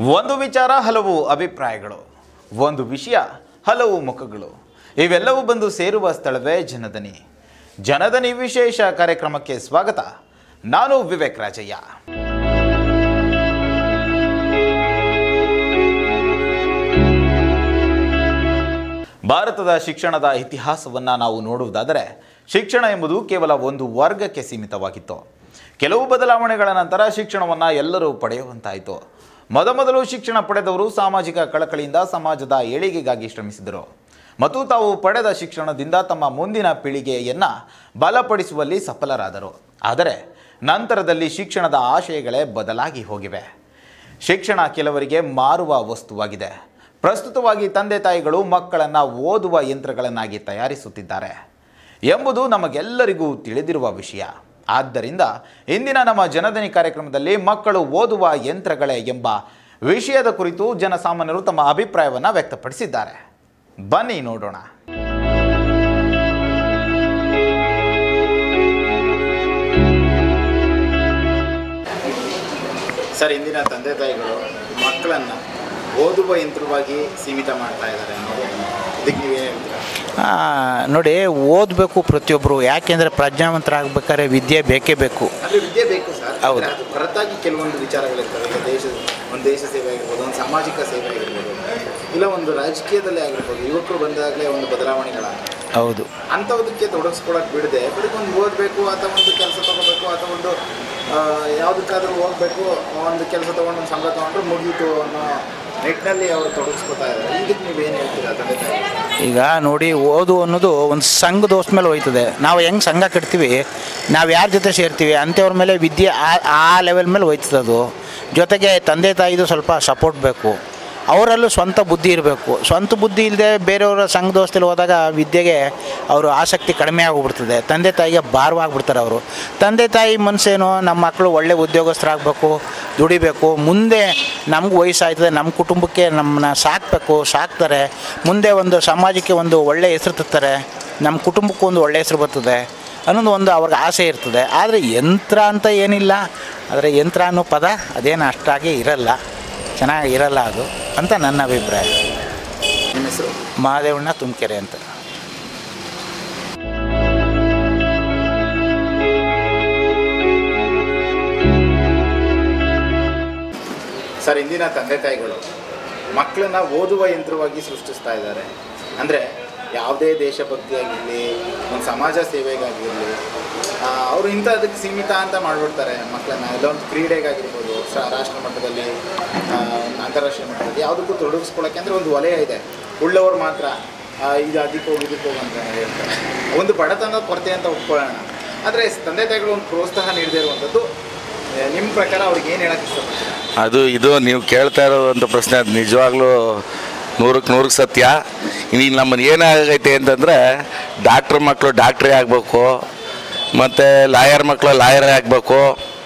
ಒಂದು ವಿಚಾರ ಹಲವು ಅಭಿಪ್ರಾಯಗಳು ಒಂದು ವಿಷಯ ಹಲವು ಮುಖಗಳು ಇವೆಲ್ಲವೂ ಬಂದು ಸೇರುವ ಸ್ಥಳವೇ ಜನದನಿ ಜನದನಿ ವಿಶೇಷ ಕಾರ್ಯಕ್ರಮಕ್ಕೆ ಸ್ವಾಗತ ನಾನು ವಿವೇಕ್ ರಾಜಯ್ಯ ಭಾರತದ ಶಿಕ್ಷಣದ ಇತಿಹಾಸವನ್ನು ನಾವು ನೋಡುವುದಾದರೆ ಶಿಕ್ಷಣ ಎಂಬುದು ಕೇವಲ ಒಂದು ವರ್ಗಕ್ಕೆ ಸೀಮಿತವಾಗಿತ್ತು ಕೆಲವು ಬದಲಾವಣೆಗಳ ನಂತರ ಶಿಕ್ಷಣವನ್ನು ಎಲ್ಲರೂ ಪಡೆಯುವಂತಾಯಿತು ಮೊದಮೊದಲು ಶಿಕ್ಷಣ ಪಡೆದವರು ಸಾಮಾಜಿಕ ಕಳಕಳಿಯಿಂದ ಸಮಾಜದ ಏಳಿಗೆಗಾಗಿ ಶ್ರಮಿಸಿದರು ಮತ್ತು ತಾವು ಪಡೆದ ಶಿಕ್ಷಣದಿಂದ ತಮ್ಮ ಮುಂದಿನ ಪೀಳಿಗೆಯನ್ನು ಬಲಪಡಿಸುವಲ್ಲಿ ಸಫಲರಾದರು ಆದರೆ ನಂತರದಲ್ಲಿ ಶಿಕ್ಷಣದ ಆಶಯಗಳೇ ಬದಲಾಗಿ ಹೋಗಿವೆ ಶಿಕ್ಷಣ ಕೆಲವರಿಗೆ ಮಾರುವ ವಸ್ತುವಾಗಿದೆ ಪ್ರಸ್ತುತವಾಗಿ ತಂದೆ ತಾಯಿಗಳು ಮಕ್ಕಳನ್ನು ಓದುವ ಯಂತ್ರಗಳನ್ನಾಗಿ ತಯಾರಿಸುತ್ತಿದ್ದಾರೆ ಎಂಬುದು ನಮಗೆಲ್ಲರಿಗೂ ತಿಳಿದಿರುವ ವಿಷಯ ಆದ್ದರಿಂದ ಇಂದಿನ ನಮ್ಮ ಜನಧನಿ ಕಾರ್ಯಕ್ರಮದಲ್ಲಿ ಮಕ್ಕಳು ಓದುವ ಯಂತ್ರಗಳೇ ಎಂಬ ವಿಷಯದ ಕುರಿತು ಜನಸಾಮಾನ್ಯರು ತಮ್ಮ ಅಭಿಪ್ರಾಯವನ್ನು ವ್ಯಕ್ತಪಡಿಸಿದ್ದಾರೆ ಬನ್ನಿ ನೋಡೋಣ ಸರ್ ಇಂದಿನ ತಂದೆ ತಾಯಿಗಳು ಮಕ್ಕಳನ್ನು ಓದುವ ಯಂತ್ರವಾಗಿ ಸೀಮಿತ ಮಾಡ್ತಾ ಇದ್ದಾರೆ ಇದಕ್ಕೆ ನೀವೇನು ಹೇಳ್ತೀರಾ ಆ, ನೋಡಿ ಓದಬೇಕು ಪ್ರತಿಯೊಬ್ಬರು ಯಾಕೆಂದರೆ ಪ್ರಜ್ಞಾವಂತರಾಗಬೇಕಾದ್ರೆ ವಿದ್ಯೆ ಬೇಕೇ ಬೇಕು ಅಲ್ಲಿ ವಿದ್ಯೆ ಬೇಕು ಸರ್ ಹೌದು. ಅಂದ್ರೆ ಅದು ಹೊರತಾಗಿ ಕೆಲವೊಂದು ವಿಚಾರಗಳಿರ್ತವೆ ಈಗ ದೇಶ ಒಂದು ದೇಶ ಸೇವೆ ಆಗಿರ್ಬೋದು ಒಂದು ಸಾಮಾಜಿಕ ಸೇವೆ ಆಗಿರ್ಬೋದು ಇಲ್ಲ ಒಂದು ರಾಜಕೀಯದಲ್ಲೇ ಆಗಿರ್ಬೋದು ಯುವಕರು ಬಂದಾಗಲೇ ಒಂದು ಬದಲಾವಣೆಗಳ ಹೌದು ಅಂಥದಕ್ಕೆ ತೊಡಗಿಸ್ಕೊಳಕ್ಕೆ ಬಿಡದೆ ಬರೀ ಒಂದು ಓದಬೇಕು ಅಥವಾ ಒಂದು ಕೆಲಸ ತಗೋಬೇಕು ಅಥವಾ ಒಂದು ಆ, ಯಾವುದಕ್ಕಾದ್ರೂ ಹೋಗ್ಬೇಕು ಒಂದು ಕೆಲಸ ತೊಗೊಂಡು ಒಂದು ಸಂಬಳ ತೊಗೊಂಡ್ರೆ ಮುಗೀತು ಅನ್ನೋ ನಿಟ್ಟಿನಲ್ಲಿ ಅವರು ತೊಡಗಿಸ್ಕೊತಾ ಇದ್ದಾರೆ ಇದಕ್ಕೆ ನೀವೇನು ಹೇಳ್ತೀರಾ ತಂದೆ ತಾಯಿ ಈಗ ನೋಡಿ ಓದು ಅನ್ನೋದು ಒಂದು ಸಂಘ ದೋಸ್ತ ಮೇಲೆ ಹೋಯ್ತದೆ ನಾವು ಹೆಂಗೆ ಸಂಘ ಕಟ್ತೀವಿ ನಾವು ಯಾರ ಜೊತೆ ಸೇರ್ತೀವಿ ಅಂಥವ್ರ ಮೇಲೆ ವಿದ್ಯೆ ಆ ಆ ಲೆವೆಲ್ ಮೇಲೆ ಹೋಯ್ತದೆ ಅದು ಜೊತೆಗೆ ತಂದೆ ತಾಯಿದು ಸ್ವಲ್ಪ ಸಪೋರ್ಟ್ ಬೇಕು ಅವರಲ್ಲೂ ಸ್ವಂತ ಬುದ್ಧಿ ಇರಬೇಕು ಸ್ವಂತ ಬುದ್ಧಿ ಇಲ್ಲದೆ ಬೇರೆಯವರ ಸಂಘ ದೋಸ್ತಲ್ಲಿ ಹೋದಾಗ ವಿದ್ಯೆಗೆ ಅವರು ಆಸಕ್ತಿ ಕಡಿಮೆ ಆಗಿಬಿಡ್ತದೆ ತಂದೆ ತಾಯಿಗೆ ಭಾರವಾಗಿಬಿಡ್ತಾರೆ ಅವರು ತಂದೆ ತಾಯಿ ಮನಸ್ಸೇನು ನಮ್ಮ ಮಕ್ಕಳು ಒಳ್ಳೆ ಉದ್ಯೋಗಸ್ಥರಾಗಬೇಕು ದುಡಿಬೇಕು ಮುಂದೆ ನಮ್ಗೆ ವಯಸ್ಸಾಯ್ತದೆ ನಮ್ಮ ಕುಟುಂಬಕ್ಕೆ ನಮ್ಮನ್ನ ಸಾಕಬೇಕು ಸಾಕ್ತಾರೆ ಮುಂದೆ ಒಂದು ಸಮಾಜಕ್ಕೆ ಒಂದು ಒಳ್ಳೆಯ ಹೆಸರು ತರ್ತಾರೆ ನಮ್ಮ ಕುಟುಂಬಕ್ಕೂ ಒಂದು ಒಳ್ಳೆಯ ಹೆಸರು ಬರ್ತದೆ ಅನ್ನೋದು ಒಂದು ಅವ್ರಿಗೆ ಆಸೆ ಇರ್ತದೆ ಆದರೆ ಯಂತ್ರ ಅಂತ ಏನಿಲ್ಲ ಆದರೆ ಯಂತ್ರ ಅನ್ನೋ ಪದ ಅದೇನು ಅಷ್ಟಾಗಿ ಇರಲ್ಲ ಚೆನ್ನಾಗಿ ಇರಲ್ಲ ಅದು ಅಂತ ನನ್ನ ಅಭಿಪ್ರಾಯ ನಿಮ್ಮ ಹೆಸರು ಮಹಾದೇವಣ್ಣ ತುಮಕೆರೆ ಅಂತ ಸರ್ ಇಂದಿನ ತಂದೆ ತಾಯಿಗಳು ಮಕ್ಕಳನ್ನ ಓದುವ ಯಂತ್ರವಾಗಿ ಸೃಷ್ಟಿಸ್ತಾ ಇದ್ದಾರೆ ಅಂದರೆ ಯಾವುದೇ ದೇಶಭಕ್ತಿ ಆಗಿರಲಿ ಒಂದು ಸಮಾಜ ಸೇವೆಗಾಗಿರಲಿ ಅವರು ಇಂಥದಕ್ಕೆ ಸೀಮಿತ ಅಂತ ಮಾಡಿಬಿಡ್ತಾರೆ ಮಕ್ಕಳನ್ನ ಎಲ್ಲೊಂದು ಕ್ರೀಡೆಗಾಗಿರ್ಬೋದು ಸ- ರಾಷ್ಟ್ರ ಮಟ್ಟದಲ್ಲಿ ಆ, ಅಂತಾರಾಷ್ಟ್ರೀಯ ಮಟ್ಟದಲ್ಲಿ ಯಾವುದಕ್ಕೂ ತೊಡಗಿಸ್ಕೊಳ್ಳೋಕೆ ಅಂದರೆ ಒಂದು ವಲಯ ಇದೆ ಉಳ್ಳವರು ಮಾತ್ರ ಆ, ಇದು ಅದಕ್ಕೆ ಹೋಗಿ ಇದಕ್ಕೆ ಹೋಗಿ ಅಂತ ಹೇಳ್ತಾರೆ ಒಂದು ಬಡತನದ ಕೊರತೆ ಅಂತ ಒಪ್ಕೊಳ್ಳೋಣ ಆದರೆ ತಂದೆ ತಾಯಿಗಳು ಒಂದು ಪ್ರೋತ್ಸಾಹ ನೀಡದೇ ಇರುವಂಥದ್ದು ನಿಮ್ಮ ಪ್ರಕಾರ ಅವ್ರಿಗೆ ಏನು ಹೇಳಕ್ಕೆ ಇಷ್ಟಪಡ್ತೀರಾ ಅದು ಇದು ನೀವು ಕೇಳ್ತಾ ಇರೋದಂಥ ಪ್ರಶ್ನೆ ಅದು ನಿಜವಾಗ್ಲೂ ನೂರಕ್ಕೆ ನೂರಕ್ಕೆ ಸತ್ಯ ಈಗ ನಮ್ಮನ್ನು ಏನಾಗೈತೆ ಅಂತಂದರೆ ಡಾಕ್ಟ್ರ್ ಮಕ್ಕಳು ಡಾಕ್ಟ್ರೇ ಆಗಬೇಕು ಮತ್ತು ಲಾಯರ್ ಮಕ್ಕಳು ಲಾಯರೇ ಆಗಬೇಕು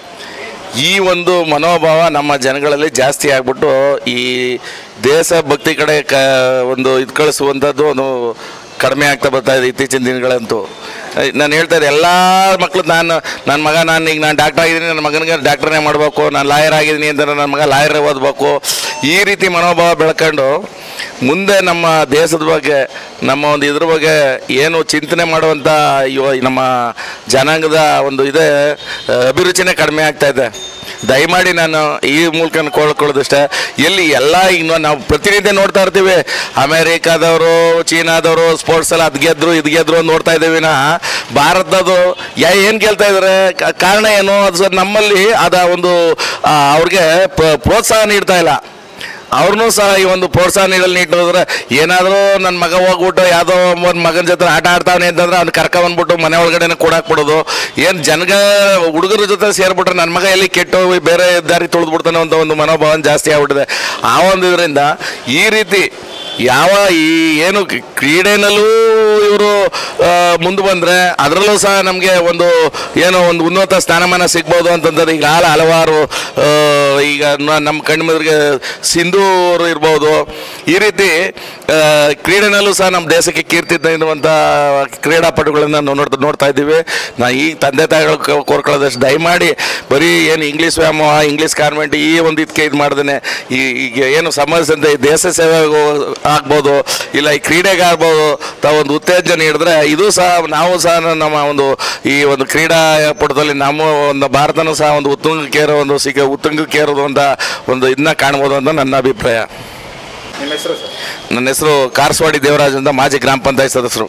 ಈ ಒಂದು ಮನೋಭಾವ ನಮ್ಮ ಜನಗಳಲ್ಲಿ ಜಾಸ್ತಿ ಆಗ್ಬಿಟ್ಟು ಈ ದೇಶ ಭಕ್ತಿ ಕಡೆ ಕ ಒಂದು ಇದು ಕಳಿಸುವಂಥದ್ದು ಒಂದು ಕಡಿಮೆ ಆಗ್ತಾ ಬರ್ತಾ ಇದೆ ಇತ್ತೀಚಿನ ದಿನಗಳಂತೂ ನಾನು ಹೇಳ್ತಾ ಇದ್ದೆ ಎಲ್ಲ ಮಕ್ಕಳು ನಾನು ನನ್ನ ಮಗ ನಾನು ಈಗ ನಾನು ಡಾಕ್ಟರ್ ಆಗಿದ್ದೀನಿ ನನ್ನ ಮಗನಿಗೆ ಡಾಕ್ಟ್ರನ್ನೇ ಮಾಡಬೇಕು ನಾನು ಲಾಯರ್ ಆಗಿದ್ದೀನಿ ಅಂತ ನನ್ನ ಮಗ ಲಾಯರೇ ಓದಬೇಕು ಈ ರೀತಿ ಮನೋಭಾವ ಬೆಳ್ಕೊಂಡು ಮುಂದೆ ನಮ್ಮ ದೇಶದ ಬಗ್ಗೆ ನಮ್ಮ ಒಂದು ಇದ್ರ ಬಗ್ಗೆ ಏನು ಚಿಂತನೆ ಮಾಡುವಂಥ ಯುವ ನಮ್ಮ ಜನಾಂಗದ ಒಂದು ಇದೆ ಆ, ಅಭಿರುಚಿನೇ ಕಡಿಮೆ ಆಗ್ತಾ ಇದೆ ದಯಮಾಡಿ ನಾನು ಈ ಮೂಲಕ ಕೋಳ್ಕೊಳ್ಳೋದಷ್ಟೇ ಎಲ್ಲಿ ಎಲ್ಲ ಈಗ ನಾವು ಪ್ರತಿನಿತ್ಯ ನೋಡ್ತಾ ಇರ್ತೀವಿ ಅಮೇರಿಕಾದವರು ಚೀನಾದವರು ಸ್ಪೋರ್ಟ್ಸ್ ಎಲ್ಲ ಅದು ಗೆದ್ರು ಇದು ಗೆದ್ರು ಅಂತ ನೋಡ್ತಾ ಇದ್ದೀವಿ ನಾ ಭಾರತದ್ದು ಯಾ ಏನು ಕೇಳ್ತಾ ಇದ್ದಾರೆ ಕ- ಕಾರಣ ಏನು ಅದು ಸರ್ ನಮ್ಮಲ್ಲಿ ಅದ ಒಂದು ಆ, ಅವ್ರಿಗೆ ಪ- ಪ್ರೋತ್ಸಾಹ ನೀಡ್ತಾ ಇಲ್ಲ ಅವ್ರನ್ನೂ ಸಹ ಈ ಒಂದು ಪ್ರೋತ್ಸಾಹ ನೀಡಲು ನೀಡಿದ್ರೆ ಏನಾದರೂ ನನ್ನ ಮಗ ಹೋಗ್ಬಿಟ್ಟು ಯಾವುದೋ ಒಂದು ಮಗನ ಜೊತೆ ಆಟ ಆಡ್ತಾವನೆ ಅಂತಂದ್ರೆ ಅವ್ನು ಕರ್ಕೊಂಬಂದ್ಬಿಟ್ಟು ಮನೆ ಒಳಗಡೆನೆ ಕೊಡಾಕ್ಬಿಡೋದು ಏನು ಜನಗ ಹುಡುಗರ ಜೊತೆ ಸೇರ್ಬಿಟ್ರೆ ನನ್ನ ಮಗ ಎಲ್ಲಿ ಕೆಟ್ಟು ಹೋಗಿ ಬೇರೆ ದಾರಿ ತುಳಿದ್ಬಿಡ್ತಾನೆ ಅಂತ ಒಂದು ಮನೋಭಾವ ಜಾಸ್ತಿ ಆಗ್ಬಿಟ್ಟಿದೆ ಆ ಒಂದು ಇದರಿಂದ ಈ ರೀತಿ ಯಾವ ಈ ಏನು ಕ್ರೀ- ಕ್ರೀಡೆನಲ್ಲೂ ಇವರು ಮುಂದೆ ಬಂದರೆ ಅದರಲ್ಲೂ ಸಹ ನಮಗೆ ಒಂದು ಏನೋ ಒಂದು ಉನ್ನತ ಸ್ಥಾನಮಾನ ಸಿಗ್ಬೋದು ಅಂತಂದ್ರೆ ಈಗ ಹಾಲ ಹಲವಾರು ಆ, ಈಗ ನ- ನಮ್ಮ ಕಣ್ಣು ಮುಂದ್ರಿಗೆ ಸಿಂಧು ಅವರು ಇರ್ಬೋದು ಈ ರೀತಿ ಆ, ಕ್ರೀಡೆನಲ್ಲೂ ಸಹ ನಮ್ಮ ದೇಶಕ್ಕೆ ಕೀರ್ತಿ ತಂದಿರುವಂಥ ಕ್ರೀಡಾಪಟುಗಳನ್ನ ನಾವು ನೋಡ್ತಾ ನೋಡ್ತಾ ಇದ್ದೀವಿ ನಾ ಈ ತಂದೆ ತಾಯಿಗಳು ಕೋ- ಕೋರ್ಕೊಳ್ಳೋದಷ್ಟು ದಯಮಾಡಿ ಬರೀ ಏನು ಇಂಗ್ಲೀಷ್ ವ್ಯಾಮೋಹ ಇಂಗ್ಲೀಷ್ ಕಾನ್ವೆಂಟ್ ಈ ಒಂದು ಇದಕ್ಕೆ ಇದು ಮಾಡ್ದೇನೆ ಈ ಈಗ ಏನು ಸಂಬಂಧಿಸಿದಂತೆ ಈ ದೇಶ ಸೇವೆಗೂ ಆಗ್ಬೋದು ಇಲ್ಲ ಈ ಕ್ರೀಡೆಗೆ ಆಗ್ಬೋದು ತಾವೊಂದು ಉತ್ತೇಜನ ನೀಡಿದ್ರೆ ಇದು ಸಹ ನಾವು ಸಹ ನಮ್ಮ ಒಂದು ಈ ಒಂದು ಕ್ರೀಡಾ ಪಟದಲ್ಲಿ ನಮ್ಮ ಒಂದು ಭಾರತನೂ ಸಹ ಒಂದು ಉತ್ತುಂಗಕ್ಕೆ ಏರೋ ಒಂದು ಸಿಗ ಉತ್ತುಂಗಕ್ಕೆ ಏರೋದು ಅಂತ ಒಂದು ಇದನ್ನ ಕಾಣ್ಬೋದು ಅಂತ ನನ್ನ ಅಭಿಪ್ರಾಯ ನಿಮ್ಮ ಹೆಸರು ಸರ್ ನನ್ನ ಹೆಸರು ಕಾರಸವಾಡಿ ದೇವರಾಜ್ ಅಂತ ಮಾಜಿ ಗ್ರಾಮ ಪಂಚಾಯತ್ ಸದಸ್ಯರು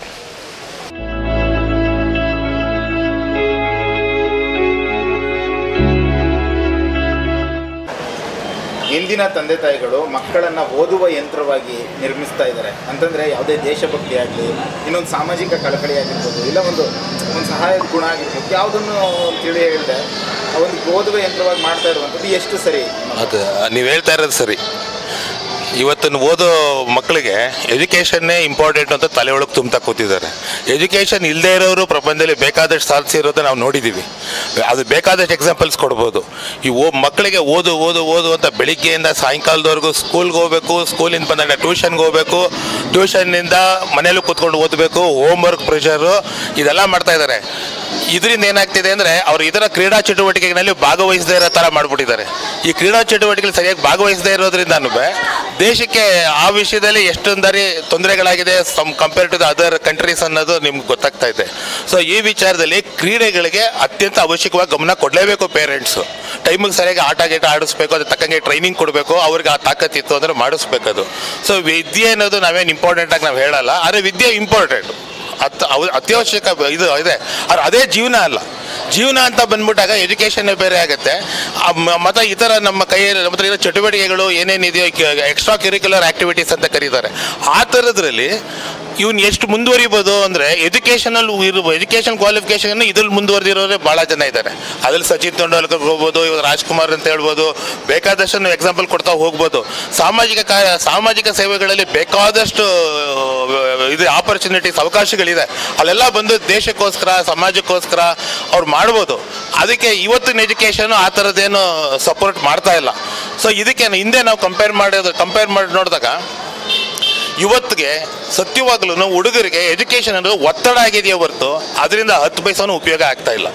ಇಂದಿನ ತಂದೆ ತಾಯಿಗಳು ಮಕ್ಕಳನ್ನ ಓದುವ ಯಂತ್ರವಾಗಿ ನಿರ್ಮಿಸ್ತಾ ಇದ್ದಾರೆ ಅಂತಂದ್ರೆ ಯಾವುದೇ ದೇಶಭಕ್ತಿ ಆಗಲಿ ಇನ್ನೊಂದು ಸಾಮಾಜಿಕ ಕಳಕಳಿ ಆಗಿರ್ಬೋದು ಇಲ್ಲ ಒಂದು ಒಂದು ಸಹಾಯದ ಗುಣ ಆಗಿರ್ಬೋದು ಯಾವುದನ್ನು ತಿಳಿ ಹೇಳಿದೆ ಒಂದು ಓದುವ ಯಂತ್ರವಾಗಿ ಮಾಡ್ತಾ ಇರುವಂಥದ್ದು ಎಷ್ಟು ಸರಿ ಅದು ನೀವು ಹೇಳ್ತಾ ಇರೋದು ಸರಿ ಇವತ್ತಿನ ಓದೋ ಮಕ್ಕಳಿಗೆ ಎಜುಕೇಷನ್ನೇ ಇಂಪಾರ್ಟೆಂಟ್ ಅಂತ ತಲೆ ಒಳಗೆ ತುಂಬ್ತಾ ಕೂತಿದ್ದಾರೆ ಎಜುಕೇಷನ್ ಇಲ್ಲದೆ ಇರೋರು ಪ್ರಪಂಚದಲ್ಲಿ ಬೇಕಾದಷ್ಟು ಸಾಧಿಸಿರೋದು ನಾವು ನೋಡಿದ್ದೀವಿ ಅದು ಬೇಕಾದಷ್ಟು ಎಕ್ಸಾಂಪಲ್ಸ್ ಕೊಡ್ಬೋದು ಈ ಓ ಮಕ್ಕಳಿಗೆ ಓದು ಓದು ಓದು ಅಂತ ಬೆಳಿಗ್ಗೆಯಿಂದ ಸಾಯಂಕಾಲದವರೆಗೂ ಸ್ಕೂಲ್ಗೆ ಹೋಗ್ಬೇಕು ಸ್ಕೂಲಿಂದ ಬಂದಾಗ ಟ್ಯೂಷನ್ಗೆ ಹೋಗ್ಬೇಕು ಟ್ಯೂಷನ್ನಿಂದ ಮನೇಲಿ ಕೂತ್ಕೊಂಡು ಓದಬೇಕು ಹೋಮ್ ವರ್ಕ್ ಪ್ರೆಷರು ಇದೆಲ್ಲ ಮಾಡ್ತಾ ಇದ್ದಾರೆ ಇದರಿಂದ ಏನಾಗ್ತಿದೆ ಅಂದರೆ ಅವರು ಇದರ ಕ್ರೀಡಾ ಚಟುವಟಿಕೆಗಳಲ್ಲಿ ಭಾಗವಹಿಸದೇ ಇರೋ ಥರ ಮಾಡಿಬಿಟ್ಟಿದ್ದಾರೆ ಈ ಕ್ರೀಡಾ ಚಟುವಟಿಕೆಗಳು ಸರಿಯಾಗಿ ಭಾಗವಹಿಸದೇ ಇರೋದ್ರಿಂದನೂ ದೇಶಕ್ಕೆ ಆ ವಿಷಯದಲ್ಲಿ ಎಷ್ಟೊಂದರಿ ತೊಂದರೆಗಳಾಗಿದೆ some compare to the other countries ಅನ್ನೋದು ನಿಮ್ಗೆ ಗೊತ್ತಾಗ್ತಾ ಇದೆ ಸೊ ಈ ವಿಚಾರದಲ್ಲಿ ಕ್ರೀಡೆಗಳಿಗೆ ಅತ್ಯಂತ ಅವಶ್ಯಕವಾಗಿ ಗಮನ ಕೊಡಲೇಬೇಕು ಪೇರೆಂಟ್ಸು ಟೈಮಿಗೆ ಸರಿಯಾಗಿ ಆಟ ಗೀಟ ಆಡಿಸ್ಬೇಕು ಅದ್ರ ತಕ್ಕಂಗೆ ಟ್ರೈನಿಂಗ್ ಕೊಡಬೇಕು ಅವ್ರಿಗೆ ಆ ತಾಕತ್ತಿತ್ತು ಅಂದರೆ ಮಾಡಿಸ್ಬೇಕದು ಸೊ ವಿದ್ಯೆ ಅನ್ನೋದು ನಾವೇನು ಇಂಪಾರ್ಟೆಂಟಾಗಿ ನಾವು ಹೇಳಲ್ಲ ಆದರೆ ವಿದ್ಯೆ ಇಂಪಾರ್ಟೆಂಟ್ ಅತ್ ಅವ- ಅತ್ಯವಶ್ಯಕ ಬ- ಇದು ಇದೆ ಆದ್ರೆ ಅದೇ ಜೀವನ ಅಲ್ಲ ಜೀವನ ಅಂತ ಬಂದ್ಬಿಟ್ಟಾಗ ಎಜುಕೇಷನ್ನೇ ಬೇರೆ ಆಗುತ್ತೆ ಆ ಮ- ಮತ್ತೆ ಇತರ ನಮ್ಮ ಕೈಯಲ್ಲಿ ನಮ್ಮ ಹತ್ರ ಇರೋ ಚಟುವಟಿಕೆಗಳು ಏನೇನಿದೆಯೋ ಎಕ್ಸ್ಟ್ರಾ ಕರಿಕ್ಯುಲರ್ ಆಕ್ಟಿವಿಟೀಸ್ ಅಂತ ಕರೀತಾರೆ ಆ ಥರದ್ರಲ್ಲಿ ಇವ್ನು ಎಷ್ಟು ಮುಂದುವರಿಬೋದು ಅಂದರೆ ಎಜುಕೇಷನಲ್ ಇರುವ ಎಜುಕೇಷನ್ ಕ್ವಾಲಿಫಿಕೇಷನ್ ಇದ್ರಲ್ಲಿ ಮುಂದುವರೆದಿರೋರೇ ಭಾಳ ಜನ ಇದ್ದಾರೆ ಅದ್ರಲ್ಲಿ ಸಚಿನ್ ತೆಂಡೂಲ್ಕರ್ ಹೋಗ್ಬೋದು ಇವಾಗ ರಾಜ್ಕುಮಾರ್ ಅಂತ ಹೇಳ್ಬೋದು ಬೇಕಾದಷ್ಟು ನಾವು ಎಕ್ಸಾಂಪಲ್ ಕೊಡ್ತಾ ಹೋಗ್ಬೋದು ಸಾಮಾಜಿಕ ಕಾರ್ಯ ಸಾಮಾಜಿಕ ಸೇವೆಗಳಲ್ಲಿ ಬೇಕಾದಷ್ಟು ಆ, ಇದು ಆಪರ್ಚುನಿಟೀಸ್ ಅವಕಾಶಗಳಿದೆ ಅಲ್ಲೆಲ್ಲ ಬಂದು ದೇಶಕ್ಕೋಸ್ಕರ ಸಮಾಜಕ್ಕೋಸ್ಕರ ಅವ್ರು ಮಾಡ್ಬೋದು ಅದಕ್ಕೆ ಇವತ್ತಿನ ಎಜುಕೇಷನ್ ಆ ಥರದ್ದೇನು ಸಪೋರ್ಟ್ ಮಾಡ್ತಾ ಇಲ್ಲ ಸೊ ಇದಕ್ಕೆ ಹಿಂದೆ ನಾವು ಕಂಪೇರ್ ಮಾಡೋದು ಕಂಪೇರ್ ಮಾಡಿ ನೋಡಿದಾಗ ಇವತ್ತಿಗೆ ಸತ್ಯವಾಗ್ಲೂ ಹುಡುಗರಿಗೆ ಎಜುಕೇಷನ್ ಅನ್ನೋದು ಒತ್ತಡ ಆಗಿದೆಯೇ ಹೊರತು ಅದರಿಂದ ಹತ್ತು ಪೈಸನೂ ಉಪಯೋಗ ಆಗ್ತಾ ಇಲ್ಲ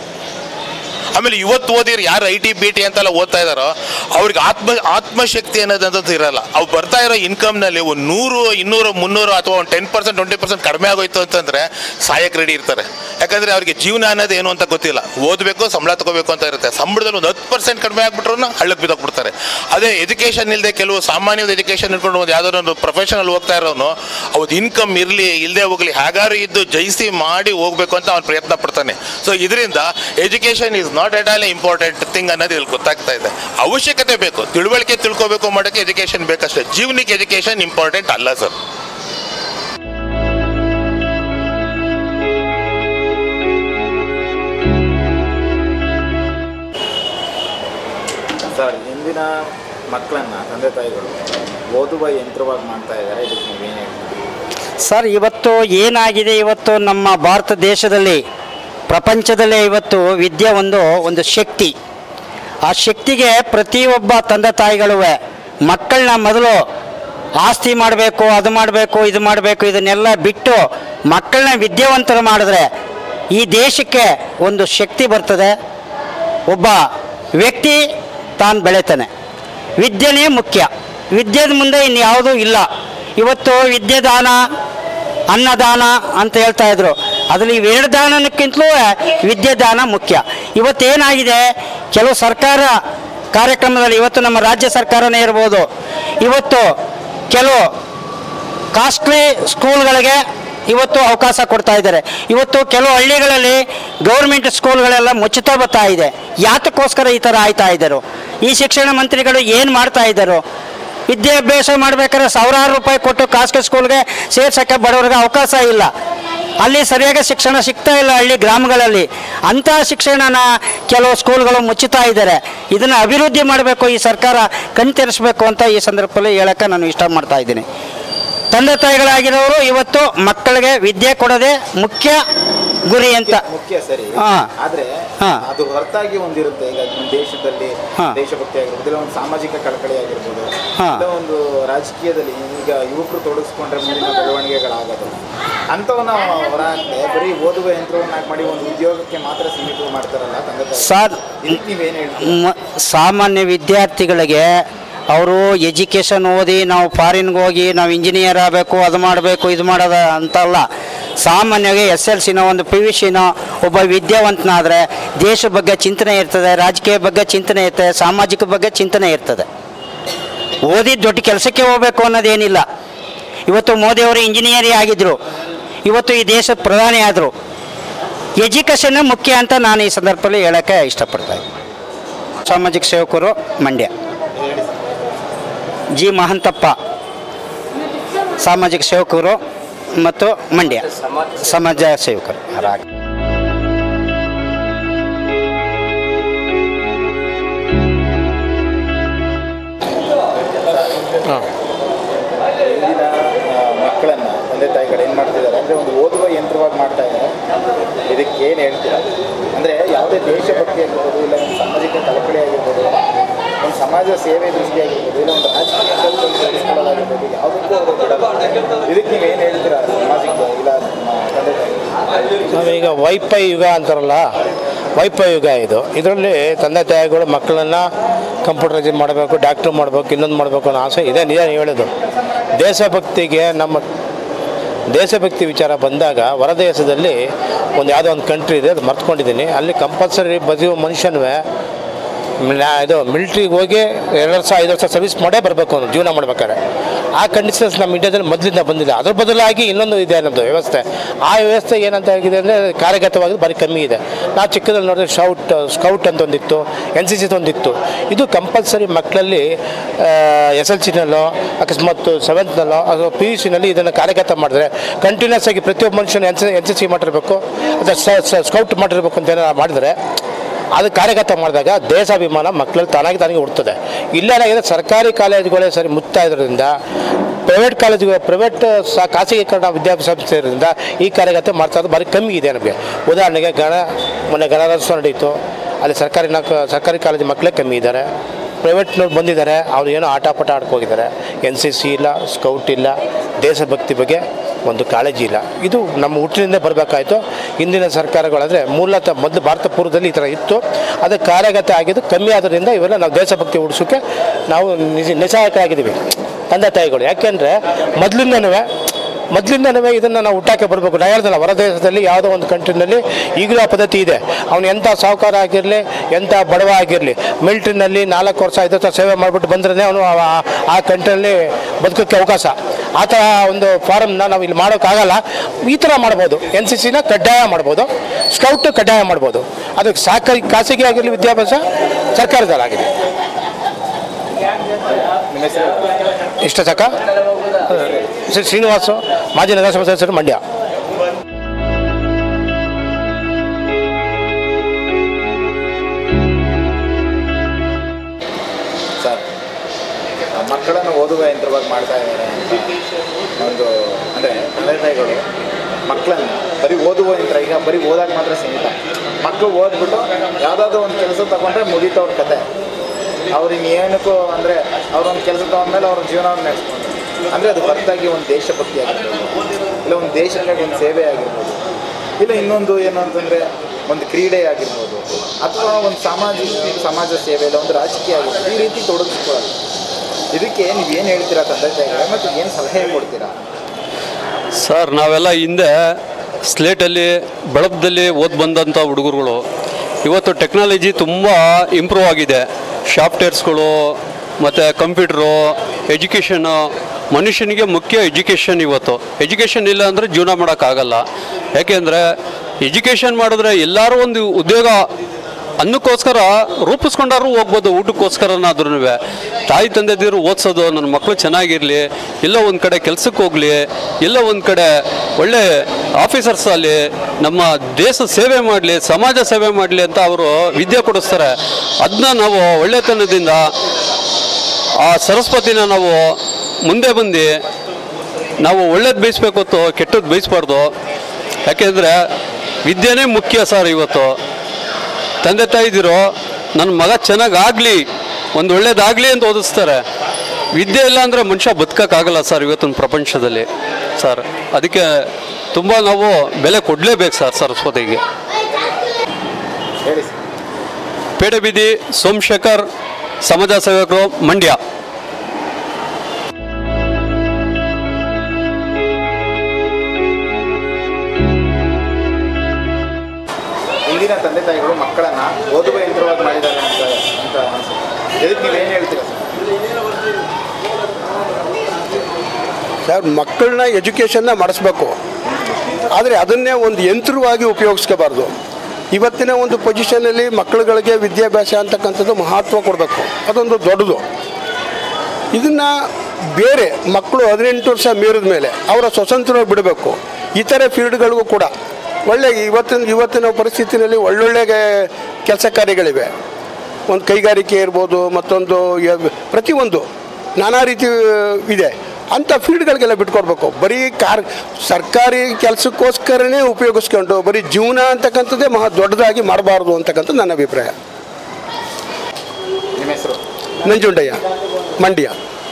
ಆಮೇಲೆ ಇವತ್ತು ಓದಿರು ಯಾರು ಐ ಟಿ ಬಿ ಟಿ ಅಂತೆಲ್ಲ ಓದ್ತಾ ಇದ್ದಾರೋ ಅವ್ರಿಗೆ ಆತ್ಮ ಆತ್ಮಶಕ್ತಿ ಅನ್ನೋದಂಥದ್ದು ಇರಲ್ಲ ಅವ್ರು ಬರ್ತಾ ಇರೋ ಇನ್ಕಮ್ನಲ್ಲಿ ಒಂದು ನೂರು ಇನ್ನೂರು ಮುನ್ನೂರು ಅಥವಾ ಒಂದು ಟೆನ್ ಪರ್ಸೆಂಟ್ ಟ್ವೆಂಟಿ ಪರ್ಸೆಂಟ್ ಕಡಿಮೆ ಆಗೋಯ್ತು ಅಂತಂದರೆ ಸಾಯಕ್ಕೆ ರೆಡಿ ಇರ್ತಾರೆ ಯಾಕಂದರೆ ಅವ್ರಿಗೆ ಜೀವನ ಅನ್ನೋದು ಏನು ಅಂತ ಗೊತ್ತಿಲ್ಲ ಓದಬೇಕು ಸಂಬಳ ತಗೋಬೇಕು ಅಂತ ಇರುತ್ತೆ ಸಂಬಳದಲ್ಲಿ ಒಂದು ಹತ್ತು ಪರ್ಸೆಂಟ್ ಕಡಿಮೆ ಆಗ್ಬಿಟ್ರು ಹಳ್ಳಕ್ಕೆ ಬಿದ್ದೋಗ್ಬಿಡ್ತಾರೆ ಅದೇ ಎಜುಕೇಷನ್ ಇಲ್ಲದೆ ಕೆಲವು ಸಾಮಾನ್ಯದ ಎಜುಕೇಷನ್ ಇಟ್ಕೊಂಡು ಒಂದು ಯಾವುದೋ ಒಂದು ಪ್ರೊಫೆಷನಲ್ ಹೋಗ್ತಾ ಇರೋನು ಅವತ್ತು ಇನ್ಕಮ್ ಇರಲಿ ಇಲ್ಲದೆ ಹೋಗಲಿ ಹೇಗಾರು ಇದ್ದು ಜಯಿಸಿ ಮಾಡಿ ಹೋಗ್ಬೇಕು ಅಂತ ಅವ್ನು ಪ್ರಯತ್ನ ಪಡ್ತಾನೆ ಸೊ ಇದರಿಂದ education is not at all important thing ಅನ್ನೋದು ಇಲ್ಲಿ ಗೊತ್ತಾಗ್ತಾ ಇದೆ ಅವಶ್ಯಕತೆ ಬೇಕು ತಿಳುವಳಿಕೆ ತಿಳ್ಕೋಬೇಕು ಮಾಡೋಕ್ಕೆ ಎಜುಕೇಷನ್ ಬೇಕಷ್ಟೇ ಜೀವನಕ್ಕೆ ಎಜುಕೇಷನ್ ಇಂಪಾರ್ಟೆಂಟ್ ಅಲ್ಲ ಸರ್ ಸರ್ ಇಂದಿನ ಮಕ್ಕಳನ್ನ ತಂದೆ ತಾಯಿಗಳು ಓದುವ ಯಂತ್ರವಾಗಿ ಮಾಡ್ತಾ ಇದ್ದಾರೆ ಇದಕ್ಕೆ ನೀವೇನು ಹೇಳ್ತೀರಿ ಸರ್ ಇವತ್ತು ಏನಾಗಿದೆ ಇವತ್ತು ನಮ್ಮ ಭಾರತ ದೇಶದಲ್ಲಿ ಪ್ರಪಂಚದಲ್ಲೇ ಇವತ್ತು ವಿದ್ಯೆ ಒಂದು ಒಂದು ಶಕ್ತಿ ಆ ಶಕ್ತಿಗೆ ಪ್ರತಿಯೊಬ್ಬ ತಂದೆ ತಾಯಿಗಳು ಮಕ್ಕಳನ್ನ ಮೊದಲು ಆಸ್ತಿ ಮಾಡಬೇಕು ಅದು ಮಾಡಬೇಕು ಇದು ಮಾಡಬೇಕು ಇದನ್ನೆಲ್ಲ ಬಿಟ್ಟು ಮಕ್ಕಳನ್ನ ವಿದ್ಯಾವಂತರು ಮಾಡಿದ್ರೆ ಈ ದೇಶಕ್ಕೆ ಒಂದು ಶಕ್ತಿ ಬರ್ತದೆ ಒಬ್ಬ ವ್ಯಕ್ತಿ ತಾನು ಬೆಳಿತಾನೆ ವಿದ್ಯೆನೇ ಮುಖ್ಯ ವಿದ್ಯೆದ ಮುಂದೆ ಇನ್ಯಾವುದೂ ಇಲ್ಲ ಇವತ್ತು ವಿದ್ಯೆದಾನ ಅನ್ನದಾನ ಅಂತ ಹೇಳ್ತಾ ಇದ್ರು ಅದರಲ್ಲಿ ಇವೆರಡು ದಾನಕ್ಕಿಂತಲೂ ವಿದ್ಯೆದಾನ ಮುಖ್ಯ ಇವತ್ತೇನಾಗಿದೆ ಕೆಲವು ಸರ್ಕಾರ ಕಾರ್ಯಕ್ರಮದಲ್ಲಿ ಇವತ್ತು ನಮ್ಮ ರಾಜ್ಯ ಸರ್ಕಾರನೇ ಇರ್ಬೋದು ಇವತ್ತು ಕೆಲವು ಕಾಸ್ಟ್ಲಿ ಸ್ಕೂಲ್ಗಳಿಗೆ ಇವತ್ತು ಅವಕಾಶ ಕೊಡ್ತಾ ಇದ್ದಾರೆ ಇವತ್ತು ಕೆಲವು ಹಳ್ಳಿಗಳಲ್ಲಿ ಗೌರ್ಮೆಂಟ್ ಸ್ಕೂಲ್ಗಳೆಲ್ಲ ಮುಚ್ಚುತ್ತಾ ಬರ್ತಾ ಇದೆ ಯಾತಕ್ಕೋಸ್ಕರ ಈ ಥರ ಆಯ್ತಾ ಇದ್ದರು ಈ ಶಿಕ್ಷಣ ಮಂತ್ರಿಗಳು ಏನು ಮಾಡ್ತಾ ಇದ್ದರು ವಿದ್ಯಾಭ್ಯಾಸ ಮಾಡ್ಬೇಕಾದ್ರೆ ಸಾವಿರಾರು ರೂಪಾಯಿ ಕೊಟ್ಟು ಖಾಸಗಿ ಸ್ಕೂಲ್ಗೆ ಸೇರ್ಸೋಕ್ಕೆ ಬಡವರಿಗೆ ಅವಕಾಶ ಇಲ್ಲ ಅಲ್ಲಿ ಸರಿಯಾಗಿ ಶಿಕ್ಷಣ ಸಿಗ್ತಾ ಇಲ್ಲ ಹಳ್ಳಿ ಗ್ರಾಮಗಳಲ್ಲಿ ಅಂಥ ಶಿಕ್ಷಣನ ಕೆಲವು ಸ್ಕೂಲ್ಗಳು ಮುಚ್ಚುತ್ತಾ ಇದ್ದಾರೆ ಇದನ್ನು ಅಭಿವೃದ್ಧಿ ಮಾಡಬೇಕು ಈ ಸರ್ಕಾರ ಕಣ್ತೆರೆಸಬೇಕು ಅಂತ ಈ ಸಂದರ್ಭದಲ್ಲಿ ಹೇಳೋಕ್ಕೆ ನಾನು ಇಷ್ಟ ಮಾಡ್ತಾ ಇದ್ದೀನಿ ತಂದೆ ತಾಯಿಗಳಾಗಿರೋರು ಇವತ್ತು ಮಕ್ಕಳಿಗೆ ವಿದ್ಯೆ ಕೊಡೋದೇ ಮುಖ್ಯ ಗುರಿ ಅಂತ ಮುಖ್ಯ ಸರಿ ಹಾ. ಆದ್ರೆ ಹಾ. ಅದು ಹೊರತಾಗಿ ಒಂದಿರುತ್ತೆ ಈಗ ನಮ್ಮ ದೇಶದಲ್ಲಿ ಹಾ. ದೇಶಭಕ್ತಿ ಆಗಿರ್ಬೋದು ಇಲ್ಲ ಒಂದು ಸಾಮಾಜಿಕ ಕಳಕಳಿ ಆಗಿರ್ಬೋದು ಹಾ. ಇಲ್ಲ ಒಂದು ರಾಜಕೀಯದಲ್ಲಿ ಈಗ ಯುವಕರು ತೊಡಗಿಸ್ಕೊಂಡ್ರೆ ಮುಂದಿನ ಬೆಳವಣಿಗೆಗಳಾಗೋದು ಅಂಥವನ್ನ ಹೊರಹಾಕದೆ ಬರೀ ಓದುವ ಯಂತ್ರವನ್ನಾಗಿ ಮಾಡಿ ಒಂದು ಉದ್ಯೋಗಕ್ಕೆ ಮಾತ್ರ ಸೀಮಿತ ಮಾಡ್ತಾರಲ್ಲ ತಂದೆ ತಾಯಿ. ಸರ್ ಇದಕ್ಕೆ ನೀವೇನು ಹೇಳ್ತೀರಿ ಮ- ಸಾಮಾನ್ಯ ವಿದ್ಯಾರ್ಥಿಗಳಿಗೆ ಅವರು ಎಜುಕೇಷನ್ ಓದಿ ನಾವು ಫಾರಿನ್ಗೆ ಹೋಗಿ ನಾವು ಇಂಜಿನಿಯರ್ ಆಗಬೇಕು ಅದು ಮಾಡಬೇಕು ಇದು ಮಾಡೋದ ಅಂತಲ್ಲ ಸಾಮಾನ್ಯವಾಗಿ ಎಸ್ ಎಲ್ ಸಿನ ಒಂದು ಪಿ ಯು ಸಿನ ಒಬ್ಬ ವಿದ್ಯಾವಂತನಾದರೆ ದೇಶ ಬಗ್ಗೆ ಚಿಂತನೆ ಇರ್ತದೆ ರಾಜಕೀಯ ಬಗ್ಗೆ ಚಿಂತನೆ ಇರ್ತದೆ ಸಾಮಾಜಿಕ ಬಗ್ಗೆ ಚಿಂತನೆ ಇರ್ತದೆ ಓದಿ ದೊಡ್ಡ ಕೆಲಸಕ್ಕೆ ಹೋಗಬೇಕು ಅನ್ನೋದೇನಿಲ್ಲ ಇವತ್ತು ಮೋದಿಯವರು ಇಂಜಿನಿಯರೇ ಆಗಿದ್ದರು ಇವತ್ತು ಈ ದೇಶದ ಪ್ರಧಾನಿ ಆದರು ಎಜುಕೇಷನ್ ಮುಖ್ಯ ಅಂತ ನಾನು ಈ ಸಂದರ್ಭದಲ್ಲಿ ಹೇಳೋಕ್ಕೆ ಇಷ್ಟಪಡ್ತಾ ಇದ್ದೀನಿ ಸಾಮಾಜಿಕ ಸೇವಕರು ಮಂಡ್ಯ ಜಿ ಮಹಂತಪ್ಪ ಸಾಮಾಜಿಕ ಸೇವಕರು ಮತ್ತು ಮಂಡ್ಯ ಸಮಾಜ ಸೇವಕರು ರಾಗ ಇಂದಿನ ಆ, ಮಕ್ಕಳನ್ನ ತಂದೆ ತಾಯಿಗಳು ಏನು ಮಾಡ್ತಿದ್ದಾರೆ ಅಂದರೆ ಒಂದು ಓದುವ ಯಂತ್ರವಾಗಿ ಮಾಡ್ತಾ ಇದ್ದಾರೆ ಇದಕ್ಕೆ ಏನು ಹೇಳ್ತೀರಾ ಅಂದರೆ ಯಾವುದೇ ದೇಶಭಕ್ತಿ ಆಗಿರ್ಬೋದು ಇಲ್ಲ ಒಂದು ಸಾಮಾಜಿಕ ಕಳಕಳಿ ಆಗಿರ್ಬೋದು ಒಂದು ಸಮಾಜ ಸೇವೆ ದೃಷ್ಟಿ ಆಗಿರ್ಬೋದು ಇಲ್ಲ ಒಂದು ರಾಜಕೀಯದಲ್ಲಿ ತೊಡಗಿಸ್ಕೊಳ್ಳೋದಾಗಿರ್ಬೋದು ಯಾವುದಕ್ಕೂ ಅವರು ಬಿಡಲ್ಲ ಇದಕ್ಕೆ ನೀವು ಏನು ಹೇಳ್ತೀರಾ ಸಮಾಜಕ್ಕೆ ಇಲ್ಲ ನಮ್ಮ ತಂದೆ ತಾಯಿ ನಾವೀಗ ವೈಫೈ ಯುಗ ಅಂತಾರಲ್ಲ ವೈಫೈ ಯುಗ ಇದು ಇದರಲ್ಲಿ ತಂದೆ ತಾಯಿಗಳು ಮಕ್ಕಳನ್ನು ಕಂಪ್ಯೂಟರೈಸ್ ಮಾಡಬೇಕು ಡಾಕ್ಟ್ರ್ ಮಾಡಬೇಕು ಇನ್ನೊಂದು ಮಾಡಬೇಕು ಅನ್ನೋ ಆಸೆ ಇದೆ ನಿಜ ನೀವು ಹೇಳೋದು ದೇಶಭಕ್ತಿಗೆ ನಮ್ಮ ದೇಶಭಕ್ತಿ ವಿಚಾರ ಬಂದಾಗ ಹೊರದೇಶದಲ್ಲಿ ಒಂದು ಯಾವುದೋ ಒಂದು ಕಂಟ್ರಿ ಇದೆ ಅದು ಮರ್ತ್ಕೊಂಡಿದ್ದೀನಿ ಅಲ್ಲಿ ಕಂಪಲ್ಸರಿ ಬದಿಯೋ ಮನುಷ್ಯನೂ ಇದು ಮಿಲ್ಟ್ರಿಗೆ ಹೋಗಿ ಎರಡು ವರ್ಷ ಐದು ವರ್ಷ ಸರ್ವಿಸ್ ಮಾಡೇ ಬರಬೇಕು ಅವನು ಜೀವನ ಮಾಡ್ಬೇಕಾದ್ರೆ ಆ ಕಂಡೀಷನ್ಸ್ ನಮ್ಮ ಇಂಡಿಯಾದಲ್ಲಿ ಮೊದಲಿಂದ ಬಂದಿದೆ ಅದ್ರ ಬದಲಾಗಿ ಇನ್ನೊಂದು ಇದೆ ನಮ್ಮದು ವ್ಯವಸ್ಥೆ ಆ ವ್ಯವಸ್ಥೆ ಏನಂತ ಆಗಿದೆ ಅಂದರೆ ಕಾರ್ಯಗತವಾಗಿ ಭಾರಿ ಕಮ್ಮಿ ಇದೆ ನಾವು ಚಿಕ್ಕದಲ್ಲಿ ನೋಡಿದ್ರೆ ಶೌಟ್ ಸ್ಕೌಟ್ ಅಂತ ಒಂದಿತ್ತು ಎನ್ ಸಿ ಸಿ ಒಂದಿತ್ತು ಇದು ಕಂಪಲ್ಸರಿ ಮಕ್ಕಳಲ್ಲಿ ಎಸ್ ಎಲ್ ಸಿನಲ್ಲೋ ಅಕಸ್ಮಾತ್ ಸೆವೆಂತ್ನಲ್ಲೋ ಅಥವಾ ಪಿ ಯು ಸಿನಲ್ಲಿ ಇದನ್ನು ಕಾರ್ಯಗತ ಮಾಡಿದ್ರೆ ಕಂಟಿನ್ಯೂಸ್ ಆಗಿ ಪ್ರತಿಯೊಬ್ಬ ಮನುಷ್ಯನು N C N C C ಮಾಡಿರಬೇಕು ಅಥವಾ ಸ್ಕೌಟ್ ಮಾಡಿರಬೇಕು ಅಂತ ಏನಾರು ಮಾಡಿದ್ರೆ ಅದು ಕಾರ್ಯಗತ ಮಾಡಿದಾಗ ದೇಶಾಭಿಮಾನ ಮಕ್ಕಳಲ್ಲಿ ತಾನಾಗಿ ತಾನಾಗಿ ಹುಡ್ತದೆ ಇಲ್ಲೇನಾಗಿದೆ ಸರ್ಕಾರಿ ಕಾಲೇಜುಗಳೇ ಸರಿ ಮುಕ್ತಾ ಇರೋದ್ರಿಂದ ಪ್ರೈವೇಟ್ ಕಾಲೇಜುಗಳು ಪ್ರೈವೇಟ್ ಸ ಖಾಸಗೀಕರಣ ವಿದ್ಯಾಭ್ಯಾಸ ಸಂಸ್ಥೆ ಇರೋದ್ರಿಂದ ಈ ಕಾರ್ಯಗತ ಮಾಡ್ತಾ ಇರೋದು ಭಾರಿ ಕಮ್ಮಿ ಇದೆ ನಮಗೆ ಉದಾಹರಣೆಗೆ ಗಣ ಮೊನ್ನೆ ಗಣರಾಜ್ಯೋತ್ಸವ ನಡೀತು ಅಲ್ಲಿ ಸರ್ಕಾರಿ ನಾಲ್ಕು ಸರ್ಕಾರಿ ಕಾಲೇಜು ಮಕ್ಕಳೇ ಕಮ್ಮಿ ಇದ್ದಾರೆ ಪ್ರೈವೇಟ್ನವ್ರು ಬಂದಿದ್ದಾರೆ ಅವ್ರು ಏನೋ ಆಟ ಪಾಠ ಆಡ್ಕೋಗಿದ್ದಾರೆ ಎನ್ ಸಿ ಸಿ ಇಲ್ಲ ಸ್ಕೌಟ್ ಇಲ್ಲ ದೇಶಭಕ್ತಿ ಬಗ್ಗೆ ಒಂದು ಕಾಳಜಿ ಇಲ್ಲ ಇದು ನಮ್ಮ ಹುಟ್ಟಿನಿಂದ ಬರಬೇಕಾಯಿತು ಇಂದಿನ ಸರ್ಕಾರಗಳಾದರೆ ಮೂಲತಃ ಮೊದಲು ಭಾರತ ಪೂರ್ವದಲ್ಲಿ ಈ ಥರ ಇತ್ತು ಅದು ಕಾರ್ಯಗತ ಆಗಿದ್ದು ಕಮ್ಮಿ ಆದ್ರಿಂದ ಇವೆಲ್ಲ ನಾವು ದೇಶಭಕ್ತಿ ಉಳಿಸೋಕ್ಕೆ ನಾವು ನಿಜ ನಿಸ್ಸಹಾಯಕರಾಗಿದ್ದೀವಿ ತಂದೆ ತಾಯಿಗಳು ಯಾಕೆಂದರೆ ಮೊದಲಿಂದನೂ ಮೊದಲಿಂದನೂ ಇದನ್ನು ನಾವು ಹುಟ್ಟಾಕೆ ಬರಬೇಕು ನಾ ಹೇಳ್ದಲ್ಲ ಹೊರ ದೇಶದಲ್ಲಿ ಯಾವುದೋ ಒಂದು ಕಂಟ್ರಿನಲ್ಲಿ ಈಗಲೂ ಆ ಪದ್ಧತಿ ಇದೆ ಅವನು ಎಂಥ ಸಾಹುಕಾರ ಆಗಿರಲಿ ಎಂಥ ಬಡವ ಆಗಿರಲಿ ಮಿಲ್ಟ್ರಿನಲ್ಲಿ ನಾಲ್ಕು ವರ್ಷ ಐದು ವರ್ಷ ಸೇವೆ ಮಾಡಿಬಿಟ್ಟು ಬಂದ್ರೆ ಅವನು ಆ- ಆ ಕಂಟ್ರಿನಲ್ಲಿ ಬದುಕೋಕ್ಕೆ ಅವಕಾಶ ಆ ಥರ ಒಂದು ಫಾರಮ್ನ ನಾವು ಇಲ್ಲಿ ಮಾಡೋಕ್ಕಾಗಲ್ಲ ಈ ಥರ ಮಾಡ್ಬೋದು ಎನ್ ಸಿ ಸಿನ ಕಡ್ಡಾಯ ಮಾಡ್ಬೋದು ಸ್ಕೌಟ್ ಕಡ್ಡಾಯ ಮಾಡ್ಬೋದು ಅದಕ್ಕೆ ಸಾಕಾಗಿ ಖಾಸಗಿ ಆಗಿರಲಿ ವಿದ್ಯಾಭ್ಯಾಸ ಸರ್ಕಾರದಲ್ಲಾಗಿದೆ ನಿಮ್ಮ ಹೆಸರು ಇಷ್ಟ ಸಾಕ ಶ್ರೀ ಶ್ರೀನಿವಾಸು ಮಾಜಿ ನಗರಸಭಾ ಸದಸ್ಯರು ಮಂಡ್ಯ ಸರ್ ಆ ಮಕ್ಕಳನ್ನು ಓದುವ ಯಂತ್ರವಾಗಿ ಮಾಡ್ತಾ ಇದ್ದಾರೆ ಅಂತ ಒಂದು ಅಂದರೆ ತಂದೆ ತಾಯಿಗಳು ಮಕ್ಕಳನ್ನು ಬರೀ ಓದುವ ಯಂತ್ರ ಈಗ ಬರೀ ಓದಕ್ಕೆ ಮಾತ್ರ ಸೀಮಿತ ಮಕ್ಕಳು ಓದ್ಬಿಟ್ಟು ಯಾವುದಾದ್ರೂ ಒಂದು ಕೆಲಸ ತಗೊಂಡ್ರೆ ಮುಗೀತು ಅವ್ರ ಕತೆ ಅವ್ರಿಗೆ ಏನಕ್ಕೂ ಅಂದರೆ ಅವ್ರೊಂದು ಕೆಲಸ ತಗೊಂಡ್ಮೇಲೆ ಅವ್ರ ಜೀವನವನ್ನು ನಡೆಸ್ಕೊಂಡು ಅಂದರೆ ಅದು ಹೊರತಾಗಿ ಒಂದು ದೇಶಭಕ್ತಿ ಆಗಿರ್ಬೋದು ಇಲ್ಲ ಒಂದು ದೇಶಕ್ಕಾಗಿ ಒಂದು ಸೇವೆ ಆಗಿರ್ಬೋದು ಇಲ್ಲ ಇನ್ನೊಂದು ಏನು ಅಂತಂದರೆ ಒಂದು ಕ್ರೀಡೆ ಆಗಿರ್ಬೋದು ಅಥವಾ ಒಂದು ಸಾಮಾಜಿಕ ಸಮಾಜ ಸೇವೆ ಇಲ್ಲ ಒಂದು ರಾಜಕೀಯ ಆಗಿರ್ಬೋದು ಈ ರೀತಿ ತೊಡಗಿಸ್ಕೊಳ್ಳೋದು ಇದಕ್ಕೆ ನೀವು ಏನು ಹೇಳ್ತೀರಾ ತಂದೆ ತಾಯಿಗಳೇ ಮತ್ತು ಏನು ಸಲಹೆ ಕೊಡ್ತೀರಾ ಸರ್ ನಾವೆಲ್ಲ ಹಿಂದೆ ಸ್ಲೇಟಲ್ಲಿ ಬಳಪದಲ್ಲಿ ಓದ್ ಬಂದಂಥ ಹುಡುಗರುಗಳು ಇವತ್ತು ಟೆಕ್ನಾಲಜಿ ತುಂಬ ಇಂಪ್ರೂವ್ ಆಗಿದೆ ಸಾಫ್ಟ್ವೇರ್ಸ್ಗಳು ಮತ್ತು ಕಂಪ್ಯೂಟ್ರು ಎಜುಕೇಷನು ಮನುಷ್ಯನಿಗೆ ಮುಖ್ಯ ಎಜುಕೇಷನ್ ಇವತ್ತು ಎಜುಕೇಷನ್ ಇಲ್ಲ ಅಂದರೆ ಜೀವನ ಮಾಡೋಕ್ಕಾಗಲ್ಲ ಯಾಕೆಂದರೆ ಎಜುಕೇಷನ್ ಮಾಡಿದ್ರೆ ಎಲ್ಲರೂ ಒಂದು ಉದ್ಯೋಗ ಅನ್ನಕ್ಕೋಸ್ಕರ ರೂಪಿಸ್ಕೊಂಡಾರು ಹೋಗ್ಬೋದು ಊಟಕ್ಕೋಸ್ಕರನಾದ್ರೂ ತಾಯಿ ತಂದೆದಿರು ಓದಿಸೋದು ನನ್ನ ಮಕ್ಕಳು ಚೆನ್ನಾಗಿರಲಿ ಎಲ್ಲ ಒಂದು ಕಡೆ ಕೆಲಸಕ್ಕೆ ಹೋಗಲಿ ಎಲ್ಲ ಒಂದು ಕಡೆ ಒಳ್ಳೆ ಆಫೀಸರ್ಸ್ ಅಲ್ಲಿ ನಮ್ಮ ದೇಶ ಸೇವೆ ಮಾಡಲಿ ಸಮಾಜ ಸೇವೆ ಮಾಡಲಿ ಅಂತ ಅವರು ವಿದ್ಯೆ ಕೊಡಿಸ್ತಾರೆ ಅದನ್ನ ನಾವು ಒಳ್ಳೆತನದಿಂದ ಆ ಸರಸ್ವತಿನ ನಾವು ಮುಂದೆ ಬಂದು ನಾವು ಒಳ್ಳೇದು ಬಯಸ್ಬೇಕು ಹೊತ್ತು ಕೆಟ್ಟದ್ದು ಬಯಸ್ಬಾರ್ದು ಯಾಕೆಂದರೆ ವಿದ್ಯೆನೇ ಮುಖ್ಯ ಸರ್ ಇವತ್ತು ತಂದೆ ತಾಯಿದಿರು ನನ್ನ ಮಗ ಚೆನ್ನಾಗಾಗಲಿ ಒಂದು ಒಳ್ಳೇದಾಗಲಿ ಅಂತ ಓದಿಸ್ತಾರೆ ವಿದ್ಯೆ ಇಲ್ಲ ಅಂದರೆ ಮನುಷ್ಯ ಬದುಕೋಕ್ಕಾಗಲ್ಲ ಸರ್ ಇವತ್ತಿನ ಪ್ರಪಂಚದಲ್ಲಿ ಸರ್ ಅದಕ್ಕೆ ತುಂಬ ನಾವು ಬೆಲೆ ಕೊಡಲೇಬೇಕು ಸರ್ ಸರಸ್ವತಿಗೆ ಹೇಳಿ ಸರ್ ಪೇಟೆ ಬೀದಿ ಸೋಮಶೇಖರ್ ಸಮಾಜ ಸೇವಕರು ಮಂಡ್ಯ ಇಂದಿನ ತಂದೆ ತಾಯಿಗಳು ಮಕ್ಕಳನ್ನ ಓದುವ ಯಂತ್ರವಾಗಿ ಮಾಡಿದ್ದಾರೆ ಅಂತ ಅಂತ ಅನ್ಸುತ್ತೆ ಇದಕ್ಕೆ ನೀವೇನು ಹೇಳ್ತೀರಾ ಸರ್ ಸರ್ ಮಕ್ಕಳನ್ನ ಎಜುಕೇಷನ್ನ ಮಾಡಿಸ್ಬೇಕು ಆದರೆ ಅದನ್ನೇ ಒಂದು ಯಂತ್ರವಾಗಿ ಉಪಯೋಗಿಸ್ಕೋಬಾರ್ದು ಇವತ್ತಿನ ಒಂದು ಪೊಸಿಷನಲ್ಲಿ ಮಕ್ಕಳುಗಳಿಗೆ ವಿದ್ಯಾಭ್ಯಾಸ ಅಂತಕ್ಕಂಥದ್ದು ಮಹತ್ವ ಕೊಡಬೇಕು ಅದೊಂದು ದೊಡ್ಡದು ಇದನ್ನು ಬೇರೆ ಮಕ್ಕಳು ಹದಿನೆಂಟು ವರ್ಷ ಮೀರಿದ ಮೇಲೆ ಅವರ ಸ್ವತಂತ್ರವಾಗಿ ಬಿಡಬೇಕು ಇತರೆ ಫೀಲ್ಡ್ಗಳಿಗೂ ಕೂಡ ಒಳ್ಳೆ ಇವತ್ತಿನ ಇವತ್ತಿನ ಪರಿಸ್ಥಿತಿನಲ್ಲಿ ಒಳ್ಳೊಳ್ಳೆ ಕೆಲಸ ಕಾರ್ಯಗಳಿವೆ ಒಂದು ಕೈಗಾರಿಕೆ ಇರ್ಬೋದು ಮತ್ತೊಂದು ಯ- ಪ್ರತಿಯೊಂದು ನಾನಾ ರೀತಿ ಇದೆ ಅಂಥ ಫೀಲ್ಡ್ಗಳಿಗೆಲ್ಲ ಬಿಟ್ಕೊಡ್ಬೇಕು ಬರೀ ಕಾರ್ ಸರ್ಕಾರಿ ಕೆಲಸಕ್ಕೋಸ್ಕರನೇ ಉಪಯೋಗಿಸ್ಕೊಂಡು ಬರೀ ಜೀವನ ಅಂತಕ್ಕಂಥದ್ದೇ ಮಹಾ ದೊಡ್ಡದಾಗಿ ಮಾಡಬಾರ್ದು ಅಂತಕ್ಕಂಥದ್ದು ನನ್ನ ಅಭಿಪ್ರಾಯ ನಿಮ್ಮ ಹೆಸರು ನಂಜುಂಡಯ್ಯ ಮಂಡ್ಯ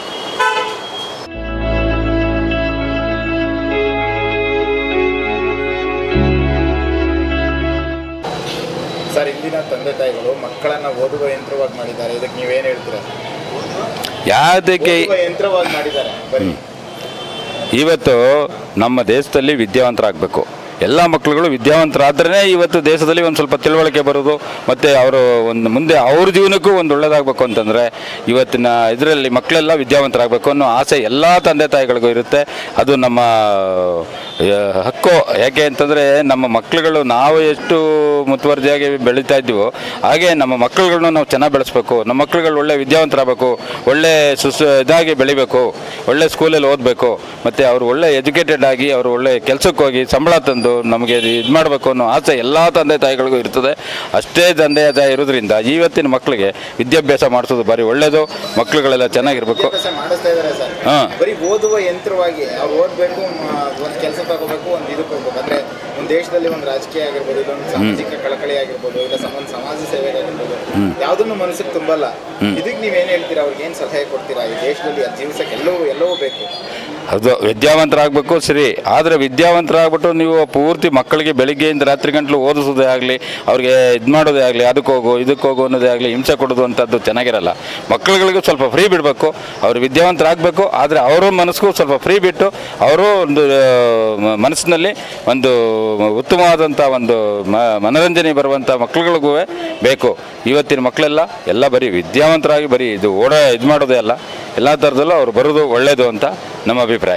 ಸರ್ ಇಂದಿನ ತಂದೆ ತಾಯಿಗಳು ಮಕ್ಕಳನ್ನ ಓದುವ ಯಂತ್ರವಾಗಿ ಮಾಡಿದ್ದಾರೆ ಇದಕ್ಕೆ ನೀವೇನು ಹೇಳ್ತೀರಾ ಯಾವುದಕ್ಕೆ ಓದುವ ಯಂತ್ರವಾಗಿ ಮಾಡಿದ್ದಾರೆ ಬರೀ ಇವತ್ತು ನಮ್ಮ ದೇಶದಲ್ಲಿ ವಿದ್ಯಾವಂತರಾಗಬೇಕು ಎಲ್ಲ ಮಕ್ಕಳುಗಳು ವಿದ್ಯಾವಂತರಾದ್ರೇ ಇವತ್ತು ದೇಶದಲ್ಲಿ ಒಂದು ಸ್ವಲ್ಪ ತಿಳುವಳಿಕೆ ಬರೋದು ಮತ್ತು ಅವರು ಒಂದು ಮುಂದೆ ಅವ್ರ ಜೀವನಕ್ಕೂ ಒಂದು ಒಳ್ಳೇದಾಗಬೇಕು ಅಂತಂದರೆ ಇವತ್ತಿನ ಇದರಲ್ಲಿ ಮಕ್ಕಳೆಲ್ಲ ವಿದ್ಯಾವಂತರಾಗಬೇಕು ಅನ್ನೋ ಆಸೆ ಎಲ್ಲ ತಂದೆ ತಾಯಿಗಳಿಗೂ ಇರುತ್ತೆ ಅದು ನಮ್ಮ ಆ, ಹಕ್ಕು ಯಾಕೆ ಅಂತಂದರೆ ನಮ್ಮ ಮಕ್ಕಳುಗಳು ನಾವು ಎಷ್ಟು ಮುತುವರ್ಜಿಯಾಗಿ ಬೆಳೀತಾ ಇದ್ದೀವೋ ಹಾಗೆ ನಮ್ಮ ಮಕ್ಕಳುಗಳನ್ನ ನಾವು ಚೆನ್ನಾಗಿ ಬೆಳೆಸ್ಬೇಕು ನಮ್ಮ ಮಕ್ಕಳುಗಳು ಒಳ್ಳೆ ವಿದ್ಯಾವಂತರಾಗಬೇಕು ಒಳ್ಳೆ ಸುಸ್ ಇದಾಗಿ ಬೆಳಿಬೇಕು ಒಳ್ಳೆ ಸ್ಕೂಲಲ್ಲಿ ಓದಬೇಕು ಮತ್ತು ಅವರು ಒಳ್ಳೆ ಎಜುಕೇಟೆಡ್ ಆಗಿ ಅವರು ಒಳ್ಳೆ ಕೆಲಸಕ್ಕೆ ಹೋಗಿ ಸಂಬಳ ತಂದು ನಮಗೆ ಇದು ಮಾಡಬೇಕು ಅನ್ನೋ ಆಸೆ ಎಲ್ಲ ತಂದೆ ತಾಯಿಗಳಿಗೂ ಇರ್ತದೆ ಅಷ್ಟೇ ತಂದೆ ತಾಯಿ ಇರೋದ್ರಿಂದ ಇವತ್ತಿನ ಮಕ್ಕಳಿಗೆ ವಿದ್ಯಾಭ್ಯಾಸ ಮಾಡಿಸೋದು ಭಾರಿ ಒಳ್ಳೆಯದು ಮಕ್ಕಳುಗಳೆಲ್ಲ ಚೆನ್ನಾಗಿರ್ಬೇಕು ವಿದ್ಯಾಭ್ಯಾಸ ಮಾಡಿಸ್ತಾ ಇದ್ದಾರೆ ಸರ್ ಹಾ. ಬರೀ ಓದುವ ಯಂತ್ರವಾಗಿ ಅವ್ರು ಓದಬೇಕು ಒಂದು ಕೆಲಸ ತಗೋಬೇಕು ಒಂದು ಇದಕ್ಕೆ ಹೋಗ್ಬೇಕು ಅಂದ್ರೆ ಒಂದು ದೇಶದಲ್ಲಿ ಒಂದು ರಾಜಕೀಯ ಆಗಿರ್ಬೋದು ಇಲ್ಲ ಒಂದು ಸಾಮಾಜಿಕ ಕಳಕಳಿ ಆಗಿರ್ಬೋದು ಇಲ್ಲ ಸಮ- ಒಂದು ಸಮಾಜ ಸೇವೆ ಆಗಿರ್ಬೋದು ಯಾವುದನ್ನು ಮನಸ್ಸಿಗೆ ತುಂಬಲ್ಲ ಇದಕ್ಕೆ ನೀವೇನು ಹೇಳ್ತೀರಾ ಅವ್ರಿಗೆ ಏನು ಸಲಹೆ ಕೊಡ್ತೀರಾ ಈ ದೇಶದಲ್ಲಿ ಅದ್ ಜೀವಿಸಕ್ಕೆ ಎಲ್ಲವೂ ಎಲ್ಲವೂ ಬೇಕು ಅದು ವಿದ್ಯಾವಂತರಾಗಬೇಕು ಸರಿ ಆದರೆ ವಿದ್ಯಾವಂತರಾಗ್ಬಿಟ್ಟು ನೀವು ಪೂರ್ತಿ ಮಕ್ಕಳಿಗೆ ಬೆಳಿಗ್ಗೆಯಿಂದ ರಾತ್ರಿ ಗಂಟಲು ಓದಿಸೋದೇ ಆಗಲಿ ಅವ್ರಿಗೆ ಇದು ಮಾಡೋದೇ ಆಗಲಿ ಅದಕ್ಕೆ ಹೋಗು ಇದಕ್ಕೆ ಹೋಗು ಅನ್ನೋದೇ ಆಗಲಿ ಹಿಂಸೆ ಕೊಡೋದು ಅಂಥದ್ದು ಚೆನ್ನಾಗಿರಲ್ಲ ಮಕ್ಕಳುಗಳಿಗೂ ಸ್ವಲ್ಪ ಫ್ರೀ ಬಿಡಬೇಕು ಅವರು ವಿದ್ಯಾವಂತರಾಗಬೇಕು ಆದರೆ ಅವರ ಮನಸ್ಸಿಗೂ ಸ್ವಲ್ಪ ಫ್ರೀ ಬಿಟ್ಟು ಅವರು ಒಂದು ಆ, ಮ- ಮನಸ್ಸಿನಲ್ಲಿ ಒಂದು ಉತ್ತಮವಾದಂಥ ಒಂದು ಮ- ಮನೋರಂಜನೆ ಬರುವಂಥ ಮಕ್ಕಳುಗಳಿಗೂ ಬೇಕು ಇವತ್ತಿನ ಮಕ್ಕಳೆಲ್ಲ ಎಲ್ಲ ಬರೀ ವಿದ್ಯಾವಂತರಾಗಿ ಬರೀ ಇದು ಓಡ ಇದು ಮಾಡೋದೇ ಅಲ್ಲ ಎಲ್ಲ ಥರದಲ್ಲೂ ಅವ್ರು ಬರೋದು ಒಳ್ಳೆಯದು ಅಂತ ನಮ್ಮ ಅಭಿಪ್ರಾಯ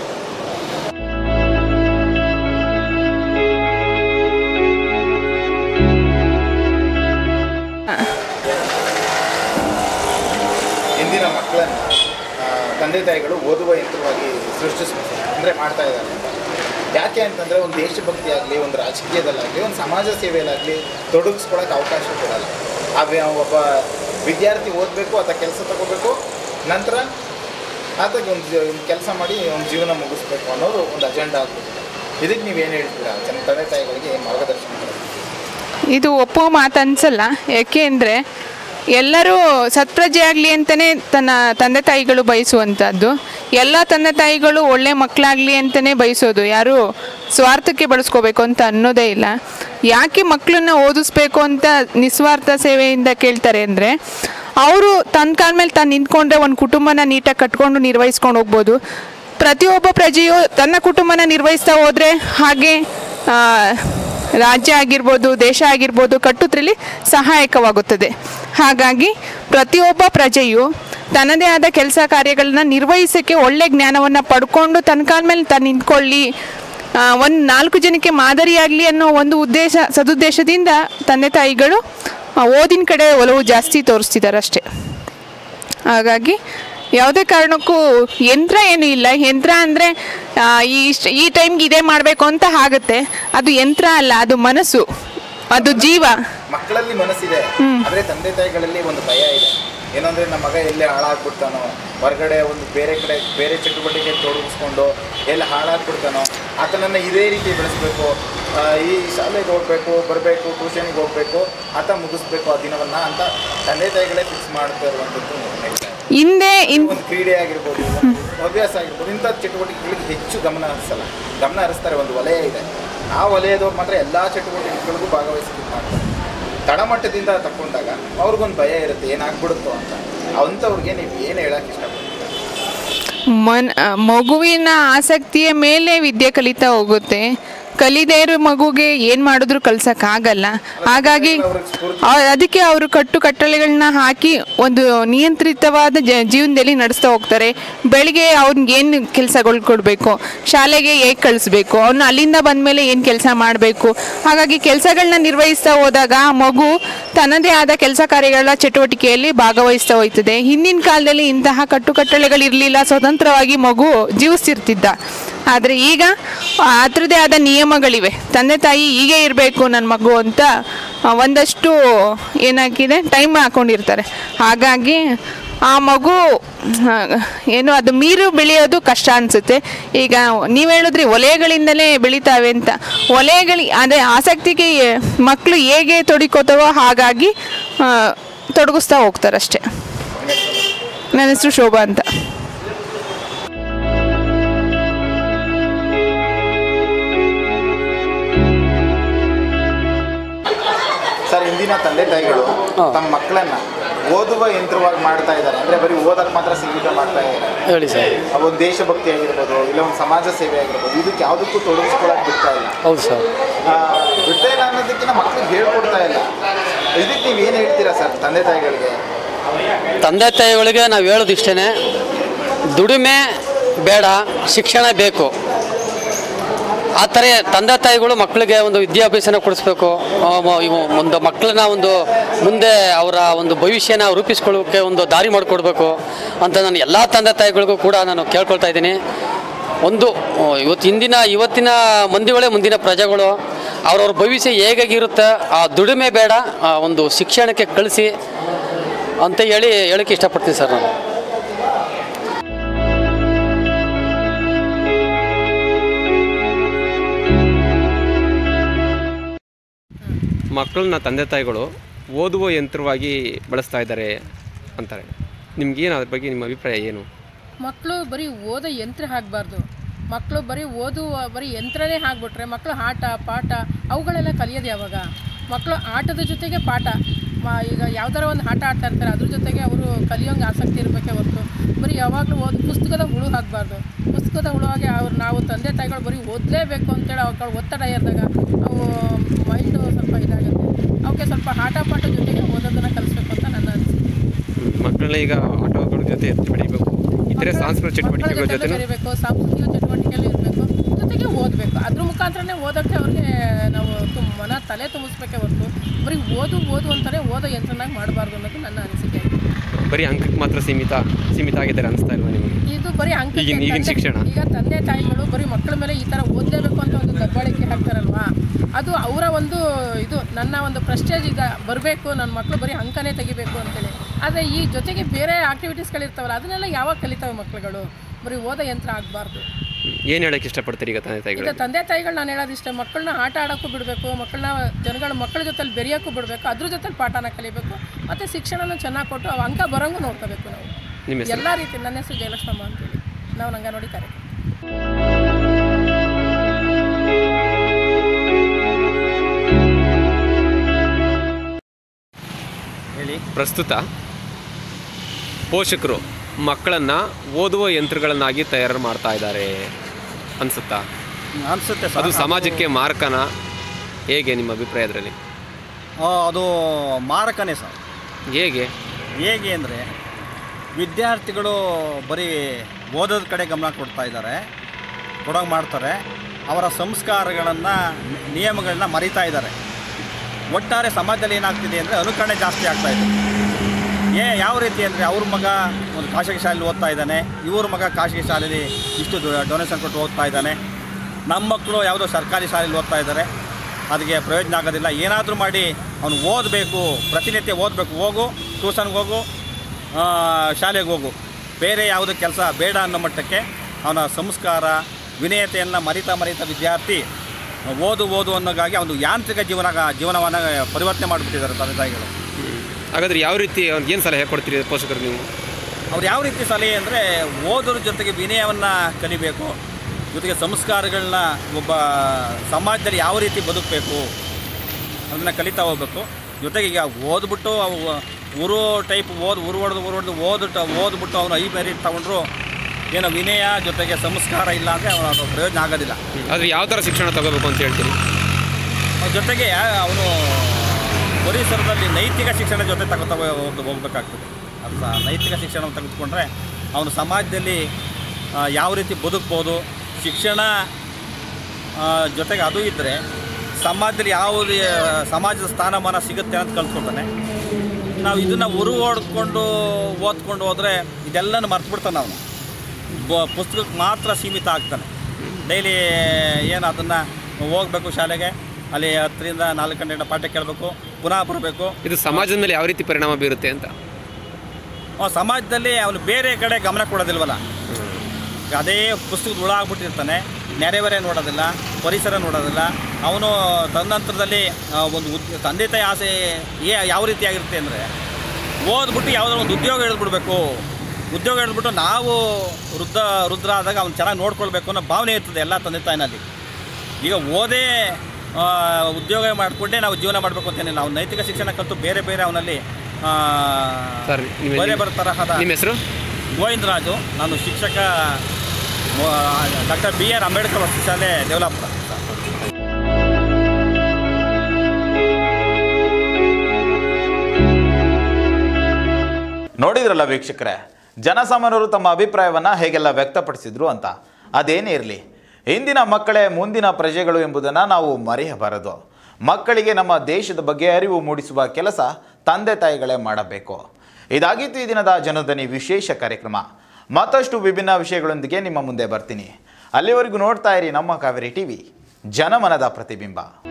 ಇಂದಿನ ಮಕ್ಕಳನ್ನ ಆ, ತಂದೆ ತಾಯಿಗಳು ಓದುವ ಯಂತ್ರವಾಗಿ ಸೃಷ್ಟಿಸ್ಬೇಕು ಅಂದರೆ ಮಾಡ್ತಾ ಇದ್ದಾರೆ ಅಂತ ಯಾಕೆ ಅಂತಂದರೆ ಒಂದು ದೇಶಭಕ್ತಿ ಆಗಲಿ ಒಂದು ರಾಜಕೀಯದಲ್ಲಾಗಲಿ ಒಂದು ಸಮಾಜ ಸೇವೆಯಲ್ಲಾಗಲಿ ತೊಡಗಿಸ್ಕೊಳಕ್ಕೆ ಅವಕಾಶ ಕೊಡಲ್ಲ ಆದರೆ ಒಬ್ಬ ವಿದ್ಯಾರ್ಥಿ ಓದಬೇಕು ಆತ ಕೆಲಸ ತಗೋಬೇಕು ನಂತರ ಆತಗೆ ಒಂದು ಒಂದು ಕೆಲಸ ಮಾಡಿ ಒಂದು ಜೀವನ ಮುಗಿಸ್ಬೇಕು ಅನ್ನೋದು ಒಂದು ಅಜೆಂಡಾ ಆಗ್ಬಿಟ್ಟಿದೆ ಇದಕ್ಕೆ ನೀವೇನು ಹೇಳ್ತೀರಾ ಜನ ತಂದೆ ತಾಯಿಗಳಿಗೆ ಮಾರ್ಗದರ್ಶನ ಮಾಡೋದು ಇದು ಒಪ್ಪೋ ಮಾತು ಅನ್ಸಲ್ಲ ಯಾಕೆ ಅಂದರೆ ಎಲ್ಲರೂ ಸತ್ಪ್ರಜೆ ಆಗಲಿ ಅಂತಲೇ ತನ್ನ ತಂದೆ ತಾಯಿಗಳು ಬಯಸುವಂಥದ್ದು ಎಲ್ಲ ತಂದೆ ತಾಯಿಗಳು ಒಳ್ಳೆ ಮಕ್ಕಳಾಗಲಿ ಅಂತಲೇ ಬಯಸೋದು ಯಾರು ಸ್ವಾರ್ಥಕ್ಕೆ ಬಳಸ್ಕೋಬೇಕು ಅಂತ ಅನ್ನೋದೇ ಇಲ್ಲ ಯಾಕೆ ಮಕ್ಕಳನ್ನ ಓದಿಸ್ಬೇಕು ಅಂತ ನಿಸ್ವಾರ್ಥ ಸೇವೆಯಿಂದ ಕೇಳ್ತಾರೆ ಅಂದರೆ ಅವರು ತನ್ನ ಕಾಲ ಮೇಲೆ ತಾನು ನಿಂತ್ಕೊಂಡ್ರೆ ಒಂದು ಕುಟುಂಬನ ನೀಟಾಗಿ ಕಟ್ಕೊಂಡು ನಿರ್ವಹಿಸ್ಕೊಂಡು ಹೋಗ್ಬೋದು ಪ್ರತಿಯೊಬ್ಬ ಪ್ರಜೆಯು ತನ್ನ ಕುಟುಂಬನ ನಿರ್ವಹಿಸ್ತಾ ಹೋದರೆ ಹಾಗೆ ಆ, ರಾಜ್ಯ ಆಗಿರ್ಬೋದು ದೇಶ ಆಗಿರ್ಬೋದು ಕಟ್ಟುದ್ರಲ್ಲಿ ಸಹಾಯಕವಾಗುತ್ತದೆ ಹಾಗಾಗಿ ಪ್ರತಿಯೊಬ್ಬ ಪ್ರಜೆಯು ತನ್ನದೇ ಆದ ಕೆಲಸ ಕಾರ್ಯಗಳನ್ನ ನಿರ್ವಹಿಸೋಕ್ಕೆ ಒಳ್ಳೆ ಜ್ಞಾನವನ್ನು ಪಡ್ಕೊಂಡು ತನ್ನ ಕಾಲ ಮೇಲೆ ತಾನು ನಿಂತ್ಕೊಳ್ಳಿ ಒಂದು ನಾಲ್ಕು ಜನಕ್ಕೆ ಮಾದರಿಯಾಗಲಿ ಅನ್ನೋ ಒಂದು ಉದ್ದೇಶ ಸದುದ್ದೇಶದಿಂದ ತಂದೆ ತಾಯಿಗಳು ಆ, ಓದಿನ ಕಡೆ ಒಲವು ಜಾಸ್ತಿ ತೋರಿಸ್ತಿದ್ದಾರೆ ಅಷ್ಟೇ ಹಾಗಾಗಿ ಯಾವುದೇ ಕಾರಣಕ್ಕೂ ಯಂತ್ರ ಏನೂ ಇಲ್ಲ ಯಂತ್ರ ಅಂದರೆ ಈ ಇಷ್ಟ್- ಈ ಟೈಮ್ಗೆ ಇದೇ ಮಾಡಬೇಕು ಅಂತ ಆಗುತ್ತೆ ಅದು ಯಂತ್ರ ಅಲ್ಲ ಅದು ಮನಸ್ಸು ಅದು ಜೀವ ಮಕ್ಕಳಲ್ಲಿ ಮನಸ್ಸಿದೆ ಆದ್ರೆ ತಂದೆ ತಾಯಿಗಳಲ್ಲಿ ಒಂದು ಭಯ ಇದೆ ಏನಂದ್ರೆ ನಮ್ಮ ಮಗ ಎಲ್ಲೇ ಹಾಳಾಗ್ಬಿಡ್ತಾನೋ ಹೊರಗಡೆ ಒಂದು ಬೇರೆ ಕಡೆ ಬೇರೆ ಚಟುವಟಿಕೆ ತೊಡಗಿಸ್ಕೊಂಡು ಎಲ್ಲ ಹಾಳಾಗ್ಬಿಡ್ತಾನೋ ಆತನನ್ನ ಇದೇ ರೀತಿ ಬೆಳೆಸ್ಬೇಕು ಆ, ಈ ಶಾಲೆಗೆ ಹೋಗಬೇಕು ಬರಬೇಕು ಟ್ಯೂಷನ್ಗೆ ಹೋಗಬೇಕು ಆಟ ಮುಗಿಸ್ಬೇಕು ಆ ದಿನವನ್ನು ಅಂತ ತಂದೆ ತಾಯಿಗಳೇ ಫಿಕ್ಸ್ ಮಾಡ್ತಾ ಇರುವಂಥದ್ದು ನಡೀತಾ ಇದೆ. ಹಿಂದೆ ಇನ್ ಒಂದು ಕ್ರೀಡೆ ಆಗಿರ್ಬೋದು ಒಂದು ಹವ್ಯಾಸ ಆಗಿರ್ಬೋದು ಇಂಥ ಚಟುವಟಿಕೆಗಳಿಗೆ ಹೆಚ್ಚು ಗಮನ ಹರಿಸಲ್ಲ ಗಮನ ಹರಿಸ್ತಾರೆ ಒಂದು ವಲಯ ಇದೆ ಆ ವಲಯದವ್ರು ಮಾತ್ರ ಎಲ್ಲ ಚಟುವಟಿಕೆಗಳಿಗೂ ಭಾಗವಹಿಸ್ಲಿಕ್ಕೆ ಮಾಡ್ತಾರೆ ತಳಮಟ್ಟದಿಂದ ತಗೊಂಡಾಗ ಅವ್ರಿಗೊಂದು ಭಯ ಇರುತ್ತೆ ಏನಾಗ್ಬಿಡುತ್ತೋ ಅಂತ ಅಂಥವ್ರಿಗೆ ನೀವು ಏನು ಹೇಳಕ್ಕೆ ಇಷ್ಟಪಡ್ತೀರಾ ಮನ್ ಆ, ಮಗುವಿನ ಆಸಕ್ತಿಯ ಮೇಲೆ ವಿದ್ಯೆ ಕಲಿತಾ ಹೋಗುತ್ತೆ ಕಲಿದೇ ಇರೋ ಮಗುಗೆ ಏನು ಮಾಡಿದ್ರು ಕಲ್ಸಕ್ಕಾಗಲ್ಲ ಹಾಗಾಗಿ ಆ- ಅದಕ್ಕೆ ಅವರು ಕಟ್ಟು ಕಟ್ಟಳೆಗಳನ್ನ ಹಾಕಿ ಒಂದು ನಿಯಂತ್ರಿತವಾದ ಜ ಜೀವನದಲ್ಲಿ ನಡೆಸ್ತಾ ಹೋಗ್ತಾರೆ ಬೆಳಿಗ್ಗೆ ಅವ್ನಿಗೆ ಏನು ಕೆಲಸಗಳು ಕೊಡಬೇಕು ಶಾಲೆಗೆ ಹೇಗೆ ಕಳಿಸ್ಬೇಕು ಅವನು ಅಲ್ಲಿಂದ ಬಂದಮೇಲೆ ಏನು ಕೆಲಸ ಮಾಡಬೇಕು ಹಾಗಾಗಿ ಕೆಲಸಗಳನ್ನ ನಿರ್ವಹಿಸ್ತಾ ಹೋದಾಗ ಆ ಮಗು ತನ್ನದೇ ಆದ ಕೆಲಸ ಕಾರ್ಯಗಳ ಚಟುವಟಿಕೆಯಲ್ಲಿ ಭಾಗವಹಿಸ್ತಾ ಹೋಯ್ತದೆ ಹಿಂದಿನ ಕಾಲದಲ್ಲಿ ಇಂತಹ ಕಟ್ಟುಕಟ್ಟಳೆಗಳಿರಲಿಲ್ಲ ಸ್ವತಂತ್ರವಾಗಿ ಮಗು ಜೀವಿಸ್ತಿರ್ತಿದ್ದ ಆದರೆ ಈಗ ಅದರದ್ದೇ ಆದ ನಿಯಮಗಳಿವೆ ತಂದೆ ತಾಯಿ ಹೀಗೆ ಇರಬೇಕು ನನ್ನ ಮಗು ಅಂತ ಆ, ಒಂದಷ್ಟು ಏನಾಗಿದೆ ಟೈಮ್ ಹಾಕೊಂಡಿರ್ತಾರೆ ಹಾಗಾಗಿ ಆ ಮಗು ಆ, ಏನು ಅದು ಮೀರು ಬೆಳೆಯೋದು ಕಷ್ಟ ಅನಿಸುತ್ತೆ ಈಗ ನೀವು ಹೇಳಿದ್ರಿ ವಲಯಗಳಿಂದಲೇ ಬೆಳಿತಾವೆ ಅಂತ ವಲಯಗಳಿ ಅದೇ ಆಸಕ್ತಿಗೆ ಮಕ್ಕಳು ಹೇಗೆ ತೊಡಿಕೋತಾವೋ ಹಾಗಾಗಿ ಆ, ತೊಡಗಿಸ್ತಾ ಹೋಗ್ತಾರೆ ಅಷ್ಟೇ ನನ್ನ ಹೆಸರು ಶೋಭಾ ಅಂತ ಸರ್ ಇಂದಿನ ತಂದೆ ತಾಯಿಗಳು ತಮ್ಮ ಮಕ್ಕಳನ್ನ ಓದುವ ಯಂತ್ರವಾಗಿ ಮಾಡ್ತಾ ಇದ್ದಾರೆ ಅಂದ್ರೆ ಬರೀ ಓದಕ್ಕೆ ಮಾತ್ರ ಸೀಮಿತ ಮಾಡ್ತಾ ಇದ್ದಾರೆ ಹೇಳಿ ಸರ್ ಆ ಒಂದು ದೇಶಭಕ್ತಿ ಆಗಿರ್ಬೋದು ಇಲ್ಲ ಒಂದು ಸಮಾಜ ಸೇವೆ ಆಗಿರ್ಬೋದು ಇದಕ್ಕೆ ಯಾವುದಕ್ಕೂ ತೊಡಗಿಸ್ಕೊಳಕ್ ಬಿಡ್ತಾ ಇಲ್ಲ ಹೌದು ಸರ್ ಆ, ಬಿಡ್ತಾ ಇಲ್ಲ ಅನ್ನೋದಕ್ಕಿಂತ ಮಕ್ಳಿಗೆ ಹೇಳ್ಕೊಡ್ತಾ ಇಲ್ಲ ಇದಕ್ಕೆ ನೀವು ಏನು ಹೇಳ್ತೀರಾ ಸರ್ ತಂದೆ ತಾಯಿಗಳಿಗೆ ತಂದೆ ತಾಯಿಗಳಿಗೆ ನಾವು ಹೇಳೋದು ಇಷ್ಟೇ ದುಡಿಮೆ ಬೇಡ ಶಿಕ್ಷಣ ಬೇಕು ಆ ಥರ ತಂದೆ ತಾಯಿಗಳು ಮಕ್ಕಳಿಗೆ ಒಂದು ವಿದ್ಯಾಭ್ಯಾಸನ ಕೊಡಿಸ್ಬೇಕು ಆ, ಮ- ಇವು ಒಂದು ಮಕ್ಕಳನ್ನ ಒಂದು ಮುಂದೆ ಅವರ ಒಂದು ಭವಿಷ್ಯನ ರೂಪಿಸ್ಕೊಳ್ಳೋಕ್ಕೆ ಒಂದು ದಾರಿ ಮಾಡಿಕೊಡ್ಬೇಕು ಅಂತ ನಾನು ಎಲ್ಲ ತಂದೆ ತಾಯಿಗಳಿಗೂ ಕೂಡ ನಾನು ಕೇಳ್ಕೊಳ್ತಾ ಇದ್ದೀನಿ ಒಂದು ಆ, ಇವತ್ತು ಇಂದಿನ ಇವತ್ತಿನ ಮಂದಿಗಳೇ ಮುಂದಿನ ಪ್ರಜೆಗಳು ಅವ್ರವ್ರ ಭವಿಷ್ಯ ಹೇಗಾಗಿರುತ್ತೆ ಆ ದುಡಿಮೆ ಬೇಡ ಆ ಒಂದು ಶಿಕ್ಷಣಕ್ಕೆ ಕಳಿಸಿ ಅಂತ ಹೇಳಿ ಹೇಳಕ್ಕೆ ಇಷ್ಟಪಡ್ತೀನಿ ಸರ್ ನಾನು ಮಕ್ಕಳನ್ನ ತಂದೆ ತಾಯಿಗಳು ಓದುವ ಯಂತ್ರವಾಗಿ ಬಳಸ್ತಾ ಇದ್ದಾರೆ ಅಂತಾರೆ ನಿಮ್ಗೇನು ಅದ್ರ ಬಗ್ಗೆ ನಿಮ್ಮ ಅಭಿಪ್ರಾಯ ಏನು ಮಕ್ಕಳು ಬರೀ ಓದೋ ಯಂತ್ರ ಆಗಬಾರ್ದು ಮಕ್ಕಳು ಬರೀ ಓದುವ ಬರೀ ಯಂತ್ರನೇ ಆಗ್ಬಿಟ್ರೆ ಮಕ್ಕಳು ಆಟ ಪಾಠ ಅವುಗಳೆಲ್ಲ ಕಲಿಯೋದು ಯಾವಾಗ ಮಕ್ಕಳು ಆಟದ ಜೊತೆಗೆ ಪಾಠ ಮ- ಈಗ ಯಾವ್ದಾರ ಒಂದು ಆಟ ಆಡ್ತಾ ಇರ್ತಾರೆ ಅದ್ರ ಜೊತೆಗೆ ಅವರು ಕಲಿಯೋಂಗೆ ಆಸಕ್ತಿ ಇರಬೇಕೇ ಹೊರತು ಬರೀ ಯಾವಾಗಲೂ ಓದ್ ಪುಸ್ತಕದ ಹುಳು ಆಗಬಾರ್ದು ಪುಸ್ತಕದ ಹುಳುವಾಗಿ ಅವ್ರು ನಾವು ತಂದೆ ತಾಯಿಗಳು ಬರೀ ಓದಲೇಬೇಕು ಅಂತೇಳಿ ಅವ್ರ ಒತ್ತಡ ಇರಿದಾಗ ಅವು ಮೈಂಡು ಸ್ವಲ್ಪ ಇದಾಗುತ್ತೆ ಅವಕ್ಕೆ ಸ್ವಲ್ಪ ಆಟ ಪಾಠ ಜೊತೆಗೆ ಓದೋದನ್ನು ಕಲಿಸ್ಬೇಕು ಅಂತ ನನ್ನ ಅನಿಸಿಕೆ ಮಕ್ಕಳನ್ನ ಈಗ ಆಟೋಗಳ ಜೊತೆ ಎತ್ತಿ ಬೆಳಿಬೇಕು ಇತರೆ ಸಾಂಸ್ಕೃತಿಕ ಚಟುವಟಿಕೆಗಳ ಜೊತೆ ಬೆಳಿಬೇಕು ಸಾಂಸ್ಕೃತಿಕ ಚಟುವಟಿಕೆಯಲ್ಲಿ ಇರಬೇಕು ಜೊತೆಗೆ ಓದಬೇಕು ಅದ್ರ ಮುಖಾಂತರನೇ ಓದೋಕ್ಕೆ ಅವ್ರಿಗೆ ನಾವು ತುಂಬ ಮನ ತಲೆ ತುಂಬಿಸ್ಬೇಕೇ ಹೊರತು ಬರೀ ಓದು ಓದು ಅಂತಾನೆ ಓದೋ ಯಂತ್ರನಾಗಿ ಮಾಡಬಾರ್ದು ಅನ್ನೋದು ನನ್ನ ಅನಿಸಿಕೆ ಬರೀ ಅಂಕಕ್ಕೆ ಮಾತ್ರ ಸೀಮಿತ ಸೀಮಿತ ಆಗಿದ್ದಾರೆ ಅನಿಸ್ತಾ ಇಲ್ವಾ ನಿಮಗೆ ಇದು ಬರೀ ಅಂಕ ಈಗಿನ ಈಗಿನ ಶಿಕ್ಷಣ ಈಗ ತಂದೆ ತಾಯಿಗಳು ಬರೀ ಮಕ್ಕಳ ಮೇಲೆ ಈ ಥರ ಓದಲೇಬೇಕು ಅಂತ ಒಂದು ದಬ್ಬಾಳಿಕೆ ಹಾಕ್ತಾರಲ್ವಾ ಅದು ಅವರ ಒಂದು ಇದು ನನ್ನ ಒಂದು ಪ್ರೆಸ್ಟೇಜ್ ಈಗ ಬರಬೇಕು ನನ್ನ ಮಕ್ಕಳು ಬರೀ ಅಂಕನೇ ತೆಗಿಬೇಕು ಅಂತೇಳಿ ಆದರೆ ಈ ಜೊತೆಗೆ ಬೇರೆ ಆಕ್ಟಿವಿಟೀಸ್ಗಳಿರ್ತಾವಲ್ಲ ಅದನ್ನೆಲ್ಲ ಯಾವಾಗ ಕಲಿತಾವೆ ಮಕ್ಕಳುಗಳು ಬರೀ ಓದೋ ಯಂತ್ರ ಆಗಬಾರ್ದು ಏನು ಹೇಳಕ್ಕೆ ಇಷ್ಟಪಡ್ತೀರಿ ಈಗ ತಂದೆ ಈಗ ತಾಯಿಗಳು ತಂದೆ ತಾಯಿಗಳು ನಾನು ಹೇಳೋದಿಷ್ಟೇ ಮಕ್ಕಳನ್ನ ಆಟ ಆಡೋಕ್ಕೂ ಬಿಡಬೇಕು ಮಕ್ಕಳನ್ನ ಜನಗಳ ಮಕ್ಕಳ ಜೊತೆಲಿ ಬೆರೆಯೋಕ್ಕೂ ಬಿಡಬೇಕು ಅದ್ರ ಜೊತೆಲಿ ಪಾಠನ ಕಲಿಬೇಕು ಮತ್ತು ಶಿಕ್ಷಣನ ಚೆನ್ನಾಗಿ ಕೊಟ್ಟು ಅವು ಅಂಕ ಬರೋಂಗೂ ನೋಡ್ಕೋಬೇಕು ನಾವು ನಿಮ್ಮ ಹೆಸರು? ಎಲ್ಲ ರೀತಿ ನನ್ನ ಹೆಸರು ಜಯಲಕ್ಷ್ಮಮ್ಮ ಅಂತೇಳಿ ನಾವು ನಂಗೆ ನೋಡಿ ಕಾರ್ಯಕ್ರಮ ಪ್ರಸ್ತುತ ಪೋಷಕರು ಮಕ್ಕಳನ್ನು ಓದುವ ಯಂತ್ರಗಳನ್ನಾಗಿ ತಯಾರು ಮಾಡ್ತಾ ಇದ್ದಾರೆ ಅನ್ಸುತ್ತಾ ಅನಿಸುತ್ತೆ ಅದು ಸಮಾಜಕ್ಕೆ ಮಾರಕನ ಹೇಗೆ ನಿಮ್ಮ ಅಭಿಪ್ರಾಯ ಅದರಲ್ಲಿ ಅದು ಮಾರಕನೇ ಸರ್ ಹೇಗೆ ಹೇಗೆ ಅಂದರೆ ವಿದ್ಯಾರ್ಥಿಗಳು ಬರೀ ಓದೋದ ಕಡೆ ಗಮನ ಕೊಡ್ತಾ ಇದ್ದಾರೆ ಕೊಡೋಂಗೆ ಮಾಡ್ತಾರೆ ಅವರ ಸಂಸ್ಕಾರಗಳನ್ನು ನಿಯಮಗಳನ್ನ ಮರಿತಾ ಇದ್ದಾರೆ ಒಟ್ಟಾರೆ ಸಮಾಜದಲ್ಲಿ ಏನಾಗ್ತಿದೆ ಅಂದರೆ ಅನುಕರಣೆ ಜಾಸ್ತಿ ಆಗ್ತಾ ಇದೆ ಏ ಯಾವ ರೀತಿ ಅಂದರೆ ಅವ್ರ ಮಗ ಒಂದು ಖಾಸಗಿ ಶಾಲೆಯಲ್ಲಿ ಓದ್ತಾ ಇದ್ದಾನೆ ಇವ್ರ ಮಗ ಖಾಸಗಿ ಶಾಲೆಯಲ್ಲಿ ಇಷ್ಟು ಡೊನೇಷನ್ ಕೊಟ್ಟು ಓದ್ತಾ ಇದ್ದಾನೆ ನಮ್ಮ ಮಕ್ಕಳು ಯಾವುದೋ ಸರ್ಕಾರಿ ಶಾಲೆಯಲ್ಲಿ ಓದ್ತಾ ಇದ್ದಾರೆ ಅದಕ್ಕೆ ಪ್ರಯೋಜನ ಆಗೋದಿಲ್ಲ ಏನಾದರೂ ಮಾಡಿ ಅವನು ಓದಬೇಕು ಪ್ರತಿನಿತ್ಯ ಓದಬೇಕು ಹೋಗು ಟ್ಯೂಷನ್ಗೆ ಹೋಗು ಆ, ಶಾಲೆಗೆ ಹೋಗು ಬೇರೆ ಯಾವುದೇ ಕೆಲಸ ಬೇಡ ಅನ್ನೋ ಮಟ್ಟಕ್ಕೆ ಅವನ ಸಂಸ್ಕಾರ ವಿನಯತೆಯನ್ನು ಮರಿತಾ ಮರಿತಾ ವಿದ್ಯಾರ್ಥಿ ಓದು ಓದು ಅನ್ನೋಗಾಗಿ ಒಂದು ಯಾಂತ್ರಿಕ ಜೀವನ ಜೀವನವನ್ನು ಪರಿವರ್ತನೆ ಮಾಡಿಬಿಟ್ಟಿದ್ದಾರೆ ತಂದೆ ತಾಯಿಗಳು ಹಾಗಾದ್ರೆ ಯಾವ ರೀತಿ ಅವ್ರಿಗೆ ಏನು ಸಲಹೆ ಕೊಡ್ತೀರಿ ಪೋಷಕರು ನೀವು ಅವ್ರು ಯಾವ ರೀತಿ ಸಲಹೆ ಅಂದರೆ ಓದೋದ್ರ ಜೊತೆಗೆ ವಿನಯವನ್ನು ಕಲಿಬೇಕು ಜೊತೆಗೆ ಸಂಸ್ಕಾರಗಳನ್ನ ಒಬ್ಬ ಸಮಾಜದಲ್ಲಿ ಯಾವ ರೀತಿ ಬದುಕಬೇಕು ಅದನ್ನು ಕಲಿತಾ ಹೋಗ್ಬೇಕು ಜೊತೆಗೆ ಈಗ ಓದ್ಬಿಟ್ಟು ಅವು ಊರು ಟೈಪ್ ಓದ್ ಊರು ಹೊಡೆದು ಊರು ಹೊಡೆದು ಓದ್ಬಿಟ್ಟು ಓದ್ಬಿಟ್ಟು ಅವನು ಐ ಮೆರಿಟ್ ತೊಗೊಂಡ್ರು ಏನೋ ವಿನಯ ಜೊತೆಗೆ ಸಂಸ್ಕಾರ ಇಲ್ಲ ಅಂದರೆ ಅವನು ಅದು ಪ್ರಯೋಜನ ಆಗೋದಿಲ್ಲ ಆದರೆ ಯಾವ ಥರ ಶಿಕ್ಷಣ ತಗೋಬೇಕು ಅಂತ ಹೇಳ್ತೀರಿ ಅವ್ರ ಜೊತೆಗೆ ಅವನು ಪರಿಸರದಲ್ಲಿ ನೈತಿಕ ಶಿಕ್ಷಣ ಜೊತೆ ತಗೋತಾ ಹೋಗ್ ಹೋಗ್ಬೇಕಾಗ್ತದೆ ಅದು ಸಹ ನೈತಿಕ ಶಿಕ್ಷಣವನ್ನು ತೆಗೆದುಕೊಂಡ್ರೆ ಅವನು ಸಮಾಜದಲ್ಲಿ ಆ, ಯಾವ ರೀತಿ ಬದುಕ್ಬೋದು ಶಿಕ್ಷಣ ಆ, ಜೊತೆಗೆ ಅದು ಇದ್ದರೆ ಸಮಾಜದಲ್ಲಿ ಯಾವುದೇ ಸಮಾಜದ ಸ್ಥಾನಮಾನ ಸಿಗುತ್ತೆ ಅಂತ ಕಲ್ತ್ಕೊಳ್ತಾನೆ ನಾವು ಇದನ್ನು ಉರು ಹೊಡ್ಕೊಂಡು ಓದ್ಕೊಂಡು ಹೋದರೆ ಇದೆಲ್ಲನೂ ಮರ್ತ್ಬಿಡ್ತಾನೆ ಅವನು ಬ ಪುಸ್ತಕಕ್ಕೆ ಮಾತ್ರ ಸೀಮಿತ ಆಗ್ತಾನೆ ಡೈಲಿ ಏನು ಅದನ್ನು ಹೋಗಬೇಕು ಶಾಲೆಗೆ ಅಲ್ಲಿ ಹತ್ತರಿಂದ ನಾಲ್ಕು ಗಂಟೆಯಿಂದ ಪಾಠ ಕೇಳಬೇಕು ಪುನಃ ಬರಬೇಕು ಇದು ಸಮಾಜದ ಮೇಲೆ ಯಾವ ರೀತಿ ಪರಿಣಾಮ ಬೀರುತ್ತೆ ಅಂತ ಸಮಾಜದಲ್ಲಿ ಅವನು ಬೇರೆ ಕಡೆ ಗಮನ ಕೊಡೋದಿಲ್ವಲ್ಲ ಈಗ ಅದೇ ಪುಸ್ತಕದ ಹುಳ ಆಗ್ಬಿಟ್ಟಿರ್ತಾನೆ ನೆರೆಹೊರೆ ನೋಡೋದಿಲ್ಲ ಪರಿಸರ ನೋಡೋದಿಲ್ಲ ಅವನು ತದನಂತರದಲ್ಲಿ ಆ, ಒಂದು ಉದ್ ತಂದೆ ತಾಯಿ ಆಸೆ ಏ ಯಾವ ರೀತಿಯಾಗಿರುತ್ತೆ ಅಂದರೆ ಓದ್ಬಿಟ್ಟು ಯಾವುದೋ ಒಂದು ಉದ್ಯೋಗ ಹಿಡಿದ್ಬಿಡ್ಬೇಕು ಉದ್ಯೋಗ ಹಿಡಿದ್ಬಿಟ್ಟು ನಾವು ವೃದ್ಧ ವೃದ್ಧ ಆದಾಗ ಅವ್ನು ಚೆನ್ನಾಗಿ ನೋಡ್ಕೊಳ್ಬೇಕು ಅನ್ನೋ ಭಾವನೆ ಇರ್ತದೆ ಎಲ್ಲ ತಂದೆ ತಾಯಿನಲ್ಲಿ ಈಗ ಓದೇ ಆ, ಉದ್ಯೋಗ ಮಾಡಿಕೊಂಡೇ ನಾವು ಜೀವನ ಮಾಡಬೇಕು ಅಂತೇನಿಲ್ಲ ಅವ್ನು ನೈತಿಕ ಶಿಕ್ಷಣ ಕಲಿತು ಬೇರೆ ಬೇರೆ ಅವನಲ್ಲಿ ಸರ್ ನಿಮ್ಮ- ಬೇರೆ ಬೇರೆ ತರಹದ ನಿಮ್ಮ ಹೆಸರು ಗೋವಿಂದರಾಜು ನಾನು ಶಿಕ್ಷಕ ಡಾಕ್ಟರ್ ಬಿ ಆರ್ ಅಂಬೇಡ್ಕರ್ ವಸತಿ ಶಾಲೆ ದೇವಲಾಪುರ ನೋಡಿದ್ರಲ್ಲ ವೀಕ್ಷಕರೇ ಜನಸಾಮಾನ್ಯರು ತಮ್ಮ ಅಭಿಪ್ರಾಯವನ್ನ ಹೇಗೆಲ್ಲ ವ್ಯಕ್ತಪಡಿಸಿದ್ರು ಅಂತ ಅದೇನೇ ಇರಲಿ ಇಂದಿನ ಮಕ್ಕಳೇ ಮುಂದಿನ ಪ್ರಜೆಗಳು ಎಂಬುದನ್ನು ನಾವು ಮರೆಯಬಾರದು ಮಕ್ಕಳಿಗೆ ನಮ್ಮ ದೇಶದ ಬಗ್ಗೆ ಅರಿವು ಮೂಡಿಸುವ ಕೆಲಸ ತಂದೆ ತಾಯಿಗಳೇ ಮಾಡಬೇಕು ಇದಾಗಿತ್ತು ಈ ದಿನದ ಜನಧನಿ ವಿಶೇಷ ಕಾರ್ಯಕ್ರಮ ಮತ್ತಷ್ಟು ವಿಭಿನ್ನ ವಿಷಯಗಳೊಂದಿಗೆ ನಿಮ್ಮ ಮುಂದೆ ಬರ್ತೀನಿ ಅಲ್ಲಿವರೆಗೂ ನೋಡ್ತಾ ಇರಿ ನಮ್ಮ ಕಾವೇರಿ ಟಿವಿ ಜನಮನದ ಪ್ರತಿಬಿಂಬ